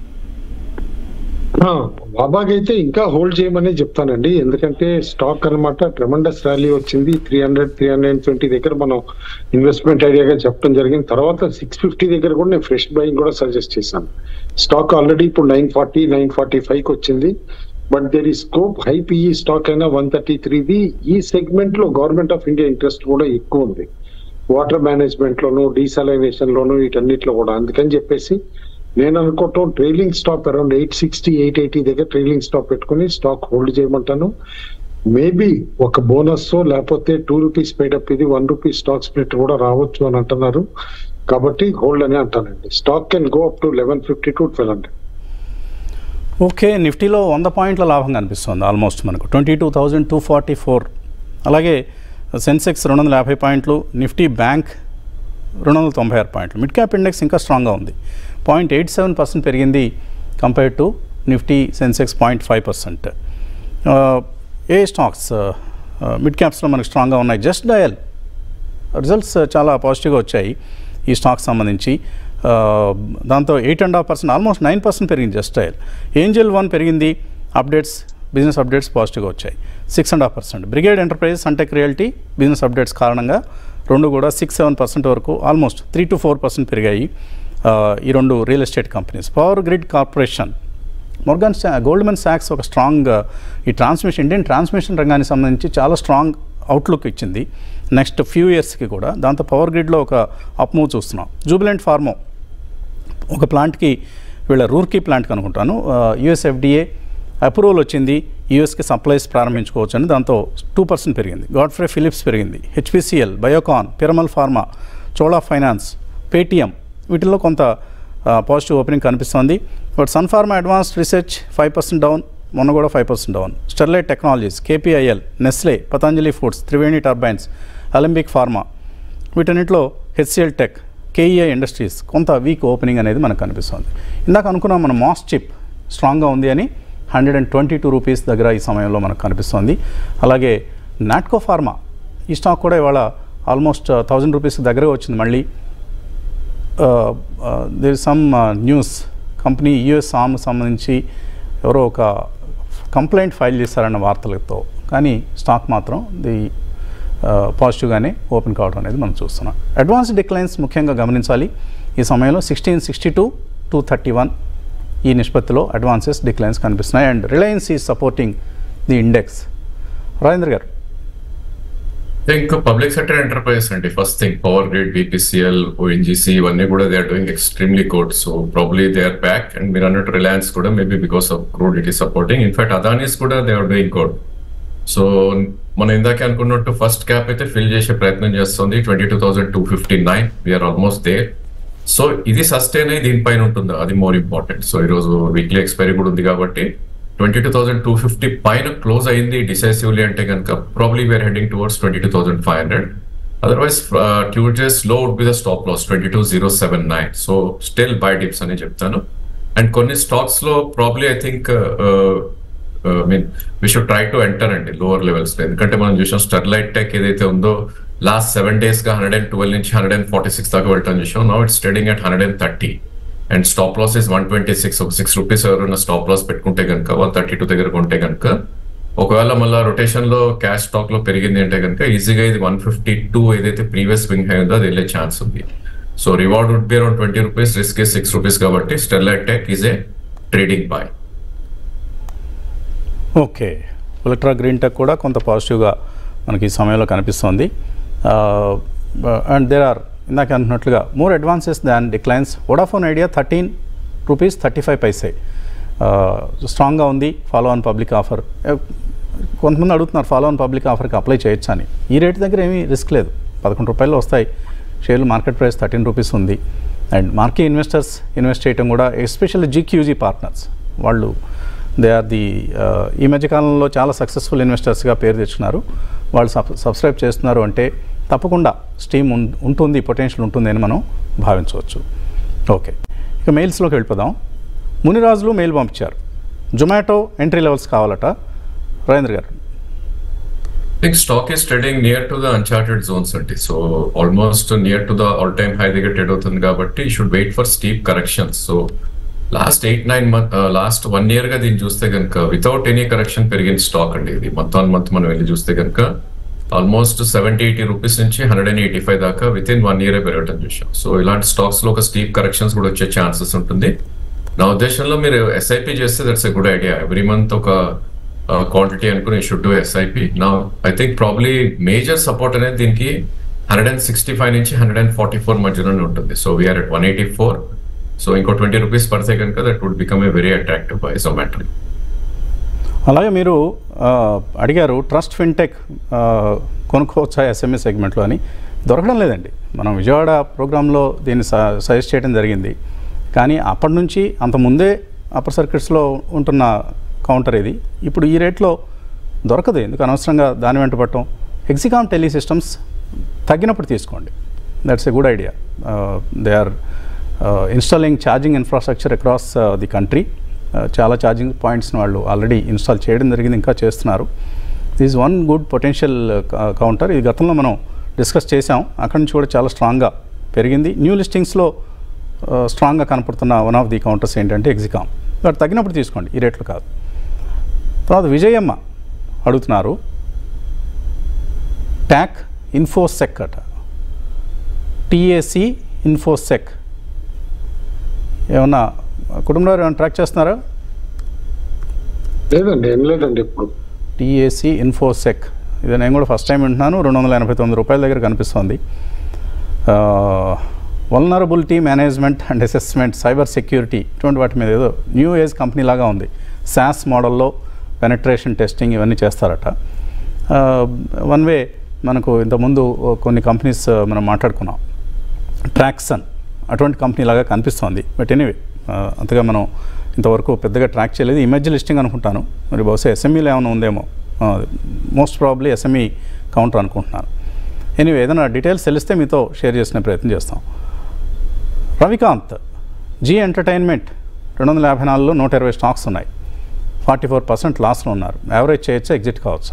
బాబాగ్ అయితే ఇంకా హోల్డ్ చేయమని చెప్తానండి ఎందుకంటే స్టాక్ అన్నమాట ట్రెమండస్ ర్యాలీ వచ్చింది three hundred three hundred twenty దగ్గర మనం ఇన్వెస్ట్మెంట్ ఐడియాగా చెప్పడం జరిగింది తర్వాత సిక్స్ ఫిఫ్టీ దగ్గర కూడా నేను ఫ్రెష్ బయింగ్ కూడా సజెస్ట్ చేశాను స్టాక్ ఆల్రెడీ ఇప్పుడు nine forty nine forty five కి వచ్చింది బట్ దేర్ ఈ స్కోప్ హై పిఈ స్టాక్ అయినా వన్ థర్టీ త్రీది ఈ సెగ్మెంట్ లో గవర్నమెంట్ ఆఫ్ ఇండియా ఇంట్రెస్ట్ కూడా ఎక్కువ ఉంది వాటర్ మేనేజ్మెంట్ లోను డీసాలైనేషన్ లోను వీటన్నిటిలో కూడా అందుకని చెప్పేసి నేను అనుకోవటం trailing stop around eight sixty eight eighty దగ్గర ట్రైలింగ్ స్టాప్ పెట్టుకుని స్టాక్ హోల్డ్ చేయమంటాను మేబీ ఒక బోనస్ లేకపోతే టూ రూపీస్ పేడప్ ఇది వన్ రూపీ స్టాక్ స్ప్లిట్ కూడా రావచ్చు అని అంటున్నారు కాబట్టి హోల్డ్ అని అంటానండి stock can go up to eleven fifty to twelve hundred okay నిఫ్టీలో వంద పాయింట్ల లాభం కనిపిస్తుంది ఆల్మోస్ట్ మనకు twenty two thousand two forty four అలాగే సెన్సెక్స్ రెండు వందల యాభై పాయింట్లు నిఫ్టీ బ్యాంక్ రెండు వందల తొంభై ఆరు పాయింట్లు మిడ్ క్యాప్ ఇండెక్స్ ఇంకా స్ట్రాంగ్గా ఉంది పాయింట్ ఎయిట్ సెవెన్ పర్సెంట్ పెరిగింది compare to Nifty Sensex point five percent ఏ స్టాక్స్ మిడ్ క్యాప్స్లో మనకు స్ట్రాంగ్గా ఉన్నాయి జస్ట్ డయల్ రిజల్ట్స్ చాలా పాజిటివ్గా వచ్చాయి ఈ స్టాక్ సంబంధించి ఆ, దాంతో eight and half percent almost nine percent పెరిగింది జస్ట్ డయల్ ఏంజల్ వన్ పెరిగింది అప్డేట్స్ బిజినెస్ అప్డేట్స్ పాజిటివ్గా వచ్చాయి six and half percent Brigade Enterprises అంటెక్ రియాలిటీ బిజినెస్ అప్డేట్స్ కారణంగా రెండు కూడా సిక్స్ సెవెన్ పర్సెంట్ వరకు almost three to four percent పెరిగాయి ఆ, ఈ రెండు real estate companies Power Grid Corporation Morgan Goldman సాక్స్ ఒక స్ట్రాంగ్ ఈ ట్రాన్స్మిషన్ ఇండియన్ ట్రాన్స్మిషన్ రంగానికి సంబంధించి చాలా స్ట్రాంగ్ అవుట్లుక్ ఇచ్చింది నెక్స్ట్ ఫ్యూ ఇయర్స్కి కూడా దాంతో పవర్ గ్రిడ్లో ఒక అప్ మూవ్ చూస్తున్నాం జూబిలెంట్ ఫార్మో ఒక ప్లాంట్కి వీళ్ళ రూర్కీ ప్లాంట్కి అనుకుంటాను యుఎస్ ఎఫ్డిఏ అప్రూవల్ వచ్చింది యూఎస్కి సప్లైస్ ప్రారంభించుకోవచ్చు అని దాంతో టూ పర్సెంట్ పెరిగింది గాడ్ఫ్రే ఫిలిప్స్ పెరిగింది HPCL Biocon Piramal Pharma Chola Finance Paytm వీటిల్లో కొంత పాజిటివ్ ఓపెనింగ్ కనిపిస్తోంది but Sun Pharma Advanced Research five percent down మొన్న కూడా five percent down Sterlite Technologies KPIL Nestle Patanjali Foods Triveni Turbines Alembic Pharma వీటన్నిటిలో హెచ్సిఎల్ టెక్ కేఈఐ ఇండస్ట్రీస్ కొంత weak opening అనేది మనకు కనిపిస్తుంది ఇందాక అనుకున్నాం మన మాస్ చిప్ స్ట్రాంగ్గా ఉంది అని hundred and twenty two rupees దగ్గర ఈ సమయంలో మనకు కనిపిస్తుంది అలాగే నాట్కో ఫార్మా ఈ స్టాక్ కూడా ఇవాళ ఆల్మోస్ట్ థౌజండ్ రూపీస్ దగ్గరే వచ్చింది మళ్ళీ there some news company US ఆమ్ సంబంధించి ఎవరో ఒక కంప్లైంట్ ఫైల్ చేశారన్న వార్తలతో కానీ స్టాక్ మాత్రం ది పాజిటివ్గానే ఓపెన్ కావడం అనేది మనం చూస్తున్నాం అడ్వాన్స్ డిక్లైన్స్ ముఖ్యంగా గమనించాలి ఈ సమయంలో sixteen sixty two two thirty one ఈ నిష్పత్తిలో అడ్వాన్సెస్ డిక్లైన్స్ కనిపిస్తున్నాయి అండ్ రిలయన్స్ ఈ supporting the index Rajendra garu ఇంకా పబ్లిక్ సెక్టర్ ఎంటర్ప్రైజెస్ అండి first thing Power Grid BPCL ONGC ఇవన్నీ కూడా they are doing extremely good so probably they are back and మీరు అన్నట్టు రిలయన్స్ కూడా maybe because of crude it ఈ supporting in fact Adanis కూడా they are doing good so మనం ఇందాకే అనుకున్నట్టు ఫస్ట్ క్యాప్ అయితే ఫిల్ చేసే ప్రయత్నం చేస్తుంది twenty two thousand two fifty nine we're almost there so ఇది సస్టైన్ అయ్యి దీనిపైన ఉంటుందా అది మోర్ ఇంపార్టెంట్ సో ఈరోజు వీక్లీ ఎక్స్పైరీ కూడా ఉంది కాబట్టి twenty two thousand two fifty పైన క్లోజ్ అయింది డిసైసివ్లీ అంటే కనుక probably we're heading towards twenty two thousand five hundred otherwise Tuesday's low would be the stop loss twenty two zero seven nine so still buy dips అని చెప్తాను and కొన్ని stocks లో probably I think mean we should try to enter అండి lower levels లో ఎందుకంటే మనం చూసాం Sterlite Tech ఏదైతే ఉందో లాస్ట్ సెవెన్ డేస్ గా హండ్రెడ్ అండ్ ట్వెల్వ్ నుంచి హండ్రెడ్ అండ్ ఫార్టీ సిక్స్ దాకా వెళ్ళటం చూసాం now it's trading at hundred and thirty and stop loss is one twenty six ఒక సిక్స్ రూపీస్ ఎవరైనా స్టాప్ లాస్ పెట్టుకుంటే కనుక వన్ థర్టీ టూ దగ్గర కొంటే కనుక ఒకవేళ మళ్ళీ రొటేషన్ లో క్యాష్ స్టాక్ లో పెరిగింది అంటే కనుక ఈజీగా ఇది వన్ ఫిఫ్టీ టూ ఏదైతే ప్రీవియస్ స్వింగ్ హై ఉందో అది వెళ్ళే ఛాన్స్ ఉంది so reward would be around twenty rupees risk is six rupees కాబట్టి Sterlite Tech is a trading buy okay Olectra Green Tech కూడా కొంత పాజిటివ్గా మనకి ఈ సమయంలో కనిపిస్తోంది అండ్ దేర్ ఆర్ ఇందాక అంటున్నట్లుగా more advances than declines Vodafone Idea thirteen rupees thirty five paise స్ట్రాంగ్గా ఉంది ఫాలో ఆన్ పబ్లిక్ ఆఫర్ కొంతమంది అడుగుతున్నారు ఫాలో ఆన్ పబ్లిక్ ఆఫర్కి అప్లై చేయొచ్చా అని ఈ రేట్ దగ్గర ఏమీ రిస్క్ లేదు పదకొండు రూపాయలు వస్తాయి షేర్లు మార్కెట్ ప్రైస్ థర్టీన్ రూపీస్ ఉంది అండ్ మార్కీ ఇన్వెస్టర్స్ ఇన్వెస్ట్ చేయడం కూడా ఎస్పెషల్లీ జీక్యూజీ పార్ట్నర్స్ వాళ్ళు దే ఆర్ ది ఈ మధ్యకాలంలో చాలా సక్సెస్ఫుల్ ఇన్వెస్టర్స్గా పేరు తెచ్చుకున్నారు వాళ్ళు సబ్ సబ్స్క్రైబ్ చేస్తున్నారు అంటే తప్పకుండా స్టీమ్ ఉం- ఉంటుంది పొటెన్షియల్ ఉంటుంది అని మనం భావించవచ్చు ఓకే ఇక మెయిల్స్లోకి వెళ్ళిపోదాం మునిరాజులు మెయిల్ పంపించారు జొమాటో ఎంట్రీ లెవెల్స్ కావాలట Rajendra garu think stock is trading near to the uncharted zones అండి so almost near to the all time high దగ్గర ట్రేడ్ అవుతుంది కాబట్టి should wait for steep corrections so last eight nine month last one year గా దీన్ని చూస్తే కనుక without any correction పెరిగిన stock అండి ఇది మంత్ ఆన్ మంత్ మనం వెళ్ళి చూస్తే కనుక ఆల్మోస్ట్ సెవెంటీ ఎయిటీ రూపీస్ నుంచి హండ్రెడ్ అండ్ ఎయిటీ ఫైవ్ దాకా విత్ ఇన్ వన్ ఇయర్ పెరగటం చూసాం సో ఇలాంటి స్టాక్స్ లో ఒక స్టీప్ కరెక్షన్స్ కూడా వచ్చే ఛాన్సెస్ ఉంటుంది నా ఉద్దేశంలో మీరు ఎస్ఐపి చేస్తే that's a good idea every month ఒక క్వాంటిటీ అనుకుని షుడ్ డూ ఎస్ఐపి నా I think probably major support అనేది దీనికి హండ్రెడ్ అండ్ సిక్స్టీ ఫైవ్ నుంచి హండ్రెడ్ అండ్ ఫార్టీ ఫోర్ మధ్యలోనే ఉంటుంది so we're at one eighty four so ఇంకో ట్వంటీ రూపీస్ పడితే కనుక that would become a very attractive buy Zomato అలాగే మీరు ఆ, అడిగారు ట్రస్ట్ ఫిన్టెక్ ఆ, కొనుక్కోవచ్చా ఎస్ఎంఎస్ సెగ్మెంట్లో అని దొరకడం లేదండి మనం విజయవాడ ప్రోగ్రాంలో దీన్ని స- సజెస్ట్ చేయడం జరిగింది కానీ అప్పటి నుంచి అంత ముందే అప్పర్ సర్కిట్స్లో ఉంటున్న కౌంటర్ ఇది ఇప్పుడు ఈ రేట్లో దొరకదు ఎందుకు అనవసరంగా దాని వెంట పట్టడం ఎగ్జికామ్ టెలీ సిస్టమ్స్ తగ్గినప్పుడు తీసుకోండి that's a good idea they are installing charging infrastructure across the country చాలా ఛార్జింగ్ పాయింట్స్ని వాళ్ళు ఆల్రెడీ ఇన్స్టాల్ చేయడం జరిగింది ఇంకా చేస్తున్నారు this one good potential counter ఇది గతంలో మనం డిస్కస్ చేసాం అక్కడి నుంచి కూడా చాలా స్ట్రాంగ్గా పెరిగింది న్యూ లిస్టింగ్స్లో స్ట్రాంగ్గా కనపడుతున్న వన్ ఆఫ్ ది కౌంటర్స్ ఏంటంటే ఎగ్జికామ్ బట్ తగ్గినప్పుడు తీసుకోండి ఈ రేట్లు కాదు తర్వాత విజయమ్మ అడుగుతున్నారు ట్యాక్ ఇన్ఫోసెక్ అట టిఏసి ఇన్ఫోసెక్ ఏమన్నా కుటుంబంలో ఏమైనా ట్రాక్ చేస్తున్నారా లేదండి ఏం లేదండి ఇప్పుడు టిఏసి ఇన్ఫోసెక్ ఇది నేను కూడా ఫస్ట్ టైం వింటున్నాను రెండు వందల ఎనభై తొమ్మిది రూపాయల దగ్గర కనిపిస్తుంది vulnerability management and assessment cyber security ఇటువంటి వాటి మీద ఏదో న్యూ ఏజ్ కంపెనీ లాగా ఉంది శాస్ మోడల్లో పెనట్రేషన్ టెస్టింగ్ ఇవన్నీ చేస్తారట వన్ వే మనకు ఇంతకుముందు కొన్ని కంపెనీస్ మనం మాట్లాడుకున్నాం ట్రాక్సన్ అటువంటి కంపెనీ లాగా కనిపిస్తోంది బట్ ఎనీవే అంతగా మనం ఇంతవరకు పెద్దగా ట్రాక్ చేయలేదు ఈ మధ్య లిస్టింగ్ అనుకుంటాను మరి బహుశా ఎస్ఎంఈలో ఏమైనా ఉందేమో మోస్ట్ ప్రాబ్లీ ఎస్ఎంఈ కౌంటర్ అనుకుంటున్నాను ఎనీవే ఏదైనా డీటెయిల్స్ తెలిస్తే మీతో షేర్ చేసుకునే ప్రయత్నం చేస్తాం రవికాంత్ జీ ఎంటర్టైన్మెంట్ రెండు వందల యాభై నాలుగులో నూట ఇరవై స్టాక్స్ ఉన్నాయి ఫార్టీ ఫోర్ పర్సెంట్ లాస్లో ఉన్నారు యావరేజ్ చేయొచ్చా ఎగ్జిట్ కావచ్చా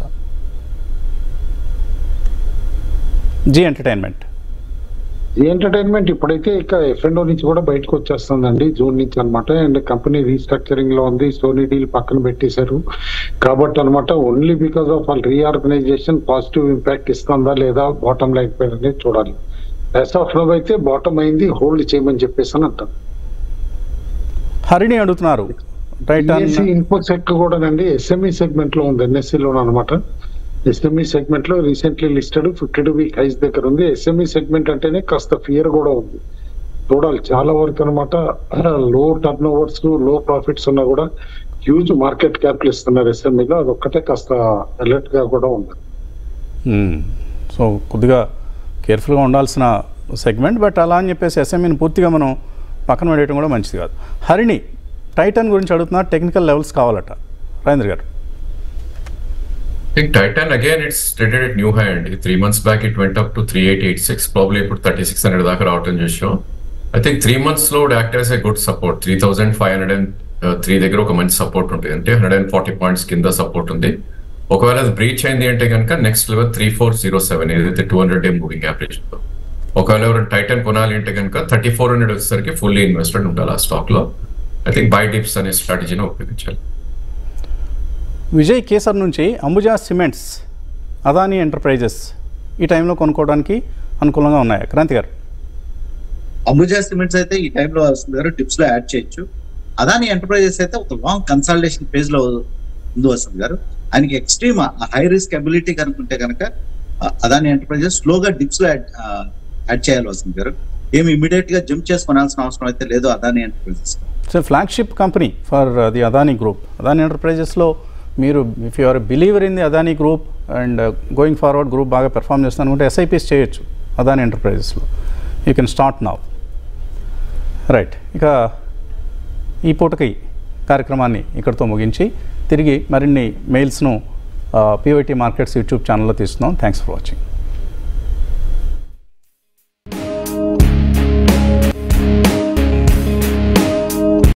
జీ ఎంటర్టైన్మెంట్ ఈ ఎంటర్టైన్మెంట్ ఇప్పుడైతే ఇక ఎఫ్ఎండో నుంచి కూడా బయటకు వచ్చేస్తుందండి జూన్ నుంచి అన్నమాట అండ్ కంపెనీ రీస్ట్రక్చరింగ్ లో ఉంది సోనీ డీల్ పక్కన పెట్టేశారు కాబట్టి అన్నమాట ఓన్లీ బికాస్ ఆఫ్ వాళ్ళ రీఆర్గనైజేషన్ పాజిటివ్ ఇంపాక్ట్ ఇస్తుందా లేదా బాటమ్ లైన్ పైన అనేది చూడాలి యాజ్ ఆఫ్ నో అయితే బాటమ్ అయింది హోల్డ్ చేయమని చెప్పేసి అని అంటాం హరిణి అడుగుతున్నారు టైటాన్ ఈఎస్సీ ఇన్ఫోసెక్ కూడానండి ఎస్ఎంఈ సెగ్మెంట్ లో ఉంది ఎన్ఎస్సి లో అనమాట ఎస్ఎంఈ సెగ్మెంట్ లో recently listed fifty two week highs దగ్గర ఉంది ఎస్ఎంఈ సెగ్మెంట్ అంటేనే కాస్త ఫియర్ కూడా ఉంది చూడాలి చాలా వరకు అనమాట లో టర్న్ ఓవర్స్ లో ప్రాఫిట్స్ ఉన్నా కూడా హ్యూజ్ మార్కెట్ క్యాపిటల్ ఇస్తున్నారు ఎస్ఎంఈలో అదొక్కటే కాస్త అలర్ట్ గా కూడా ఉంది మ్మ్. సో కొద్దిగా కేర్ఫుల్గా ఉండాల్సిన సెగ్మెంట్ బట్ అలా అని చెప్పేసి ఎస్ఎంఈని పూర్తిగా మనం పక్కన పడేయడం కూడా మంచిది కాదు హరిణి టైటన్ గురించి అడుగుతున్నారు టెక్నికల్ లెవెల్స్ కావాలట రాజేంద్ర గారు think Titan again it's traded at new high అండి three months back it went up to three eight eight six probably ఇప్పుడు థర్టీ సిక్స్ హండ్రెడ్ దాకా రావటం చూసాం ఐ థింక్ త్రీ మంత్స్ లో act as a good support three thousand five hundred and three దగ్గర ఒక మంచి support ఉంటుంది అంటే హండ్రెడ్ అండ్ ఫార్టీ పాయింట్స్ కింద సపోర్ట్ ఉంది ఒకవేళ అది బ్రీచ్ అయింది అంటే కనుక next level three four zero seven ఏదైతే two hundred day moving average ఒకవేళ ఎవరైనా టైటన్ కొనాలి అంటే కనుక థర్టీ ఫోర్ హండ్రెడ్ వచ్చేసరికి ఫుల్లీ ఇన్వెస్టెడ్ ఉండాలి ఆ స్టాక్ లో ఐ థింక్ బై డిప్స్ అనే స్ట్రాటజీని ఉపయోగించాలి విజయ్ కేసర్ నుంచి అంబుజా సిమెంట్స్ అదానీ ఎంటర్ప్రైజెస్ ఈ టైంలో కొనుక్కోవడానికి అనుకూలంగా ఉన్నాయా క్రాంతి గారు అంబుజా సిమెంట్స్ అయితే ఈ టైంలో వస్తుంది గారు టిప్స్ లో యాడ్ చేయొచ్చు అదాని ఎంటర్ప్రైజెస్ అయితే ఒక లాంగ్ కన్సల్టేషన్ ఫేజ్ లో ఉంది వస్తుంది గారు ఆయనకి ఎక్స్ట్రీమ్ హై రిస్క్ అబిలిటీ కనుకుంటే కనుక అదాని ఎంటర్ప్రైజెస్ స్లోగా డిప్స్ లో యాడ్ చేయాలి వస్తుంది గారు ఏమి ఇమీడియట్ గా జంప్ చేసుకోవాల్సిన అవసరం అయితే లేదు Adani Enterprises so flagship company for the Adani group Adani ఎంటర్ప్రైజెస్లో మీరు if you are believer in the Adani group and going forward group బాగా పెర్ఫామ్ చేస్తాను అనుకుంటే ఎస్ఐపిస్ చేయొచ్చు అదానీ ఎంటర్ప్రైజెస్లో you can start now right ఇక ఈ పూటకి కార్యక్రమాన్ని ఇక్కడితో ముగించి తిరిగి మరిన్ని మెయిల్స్ను పీవైటీ మార్కెట్స్ యూట్యూబ్ ఛానల్లో తీస్తున్నాం థ్యాంక్స్ ఫర్ వాచింగ్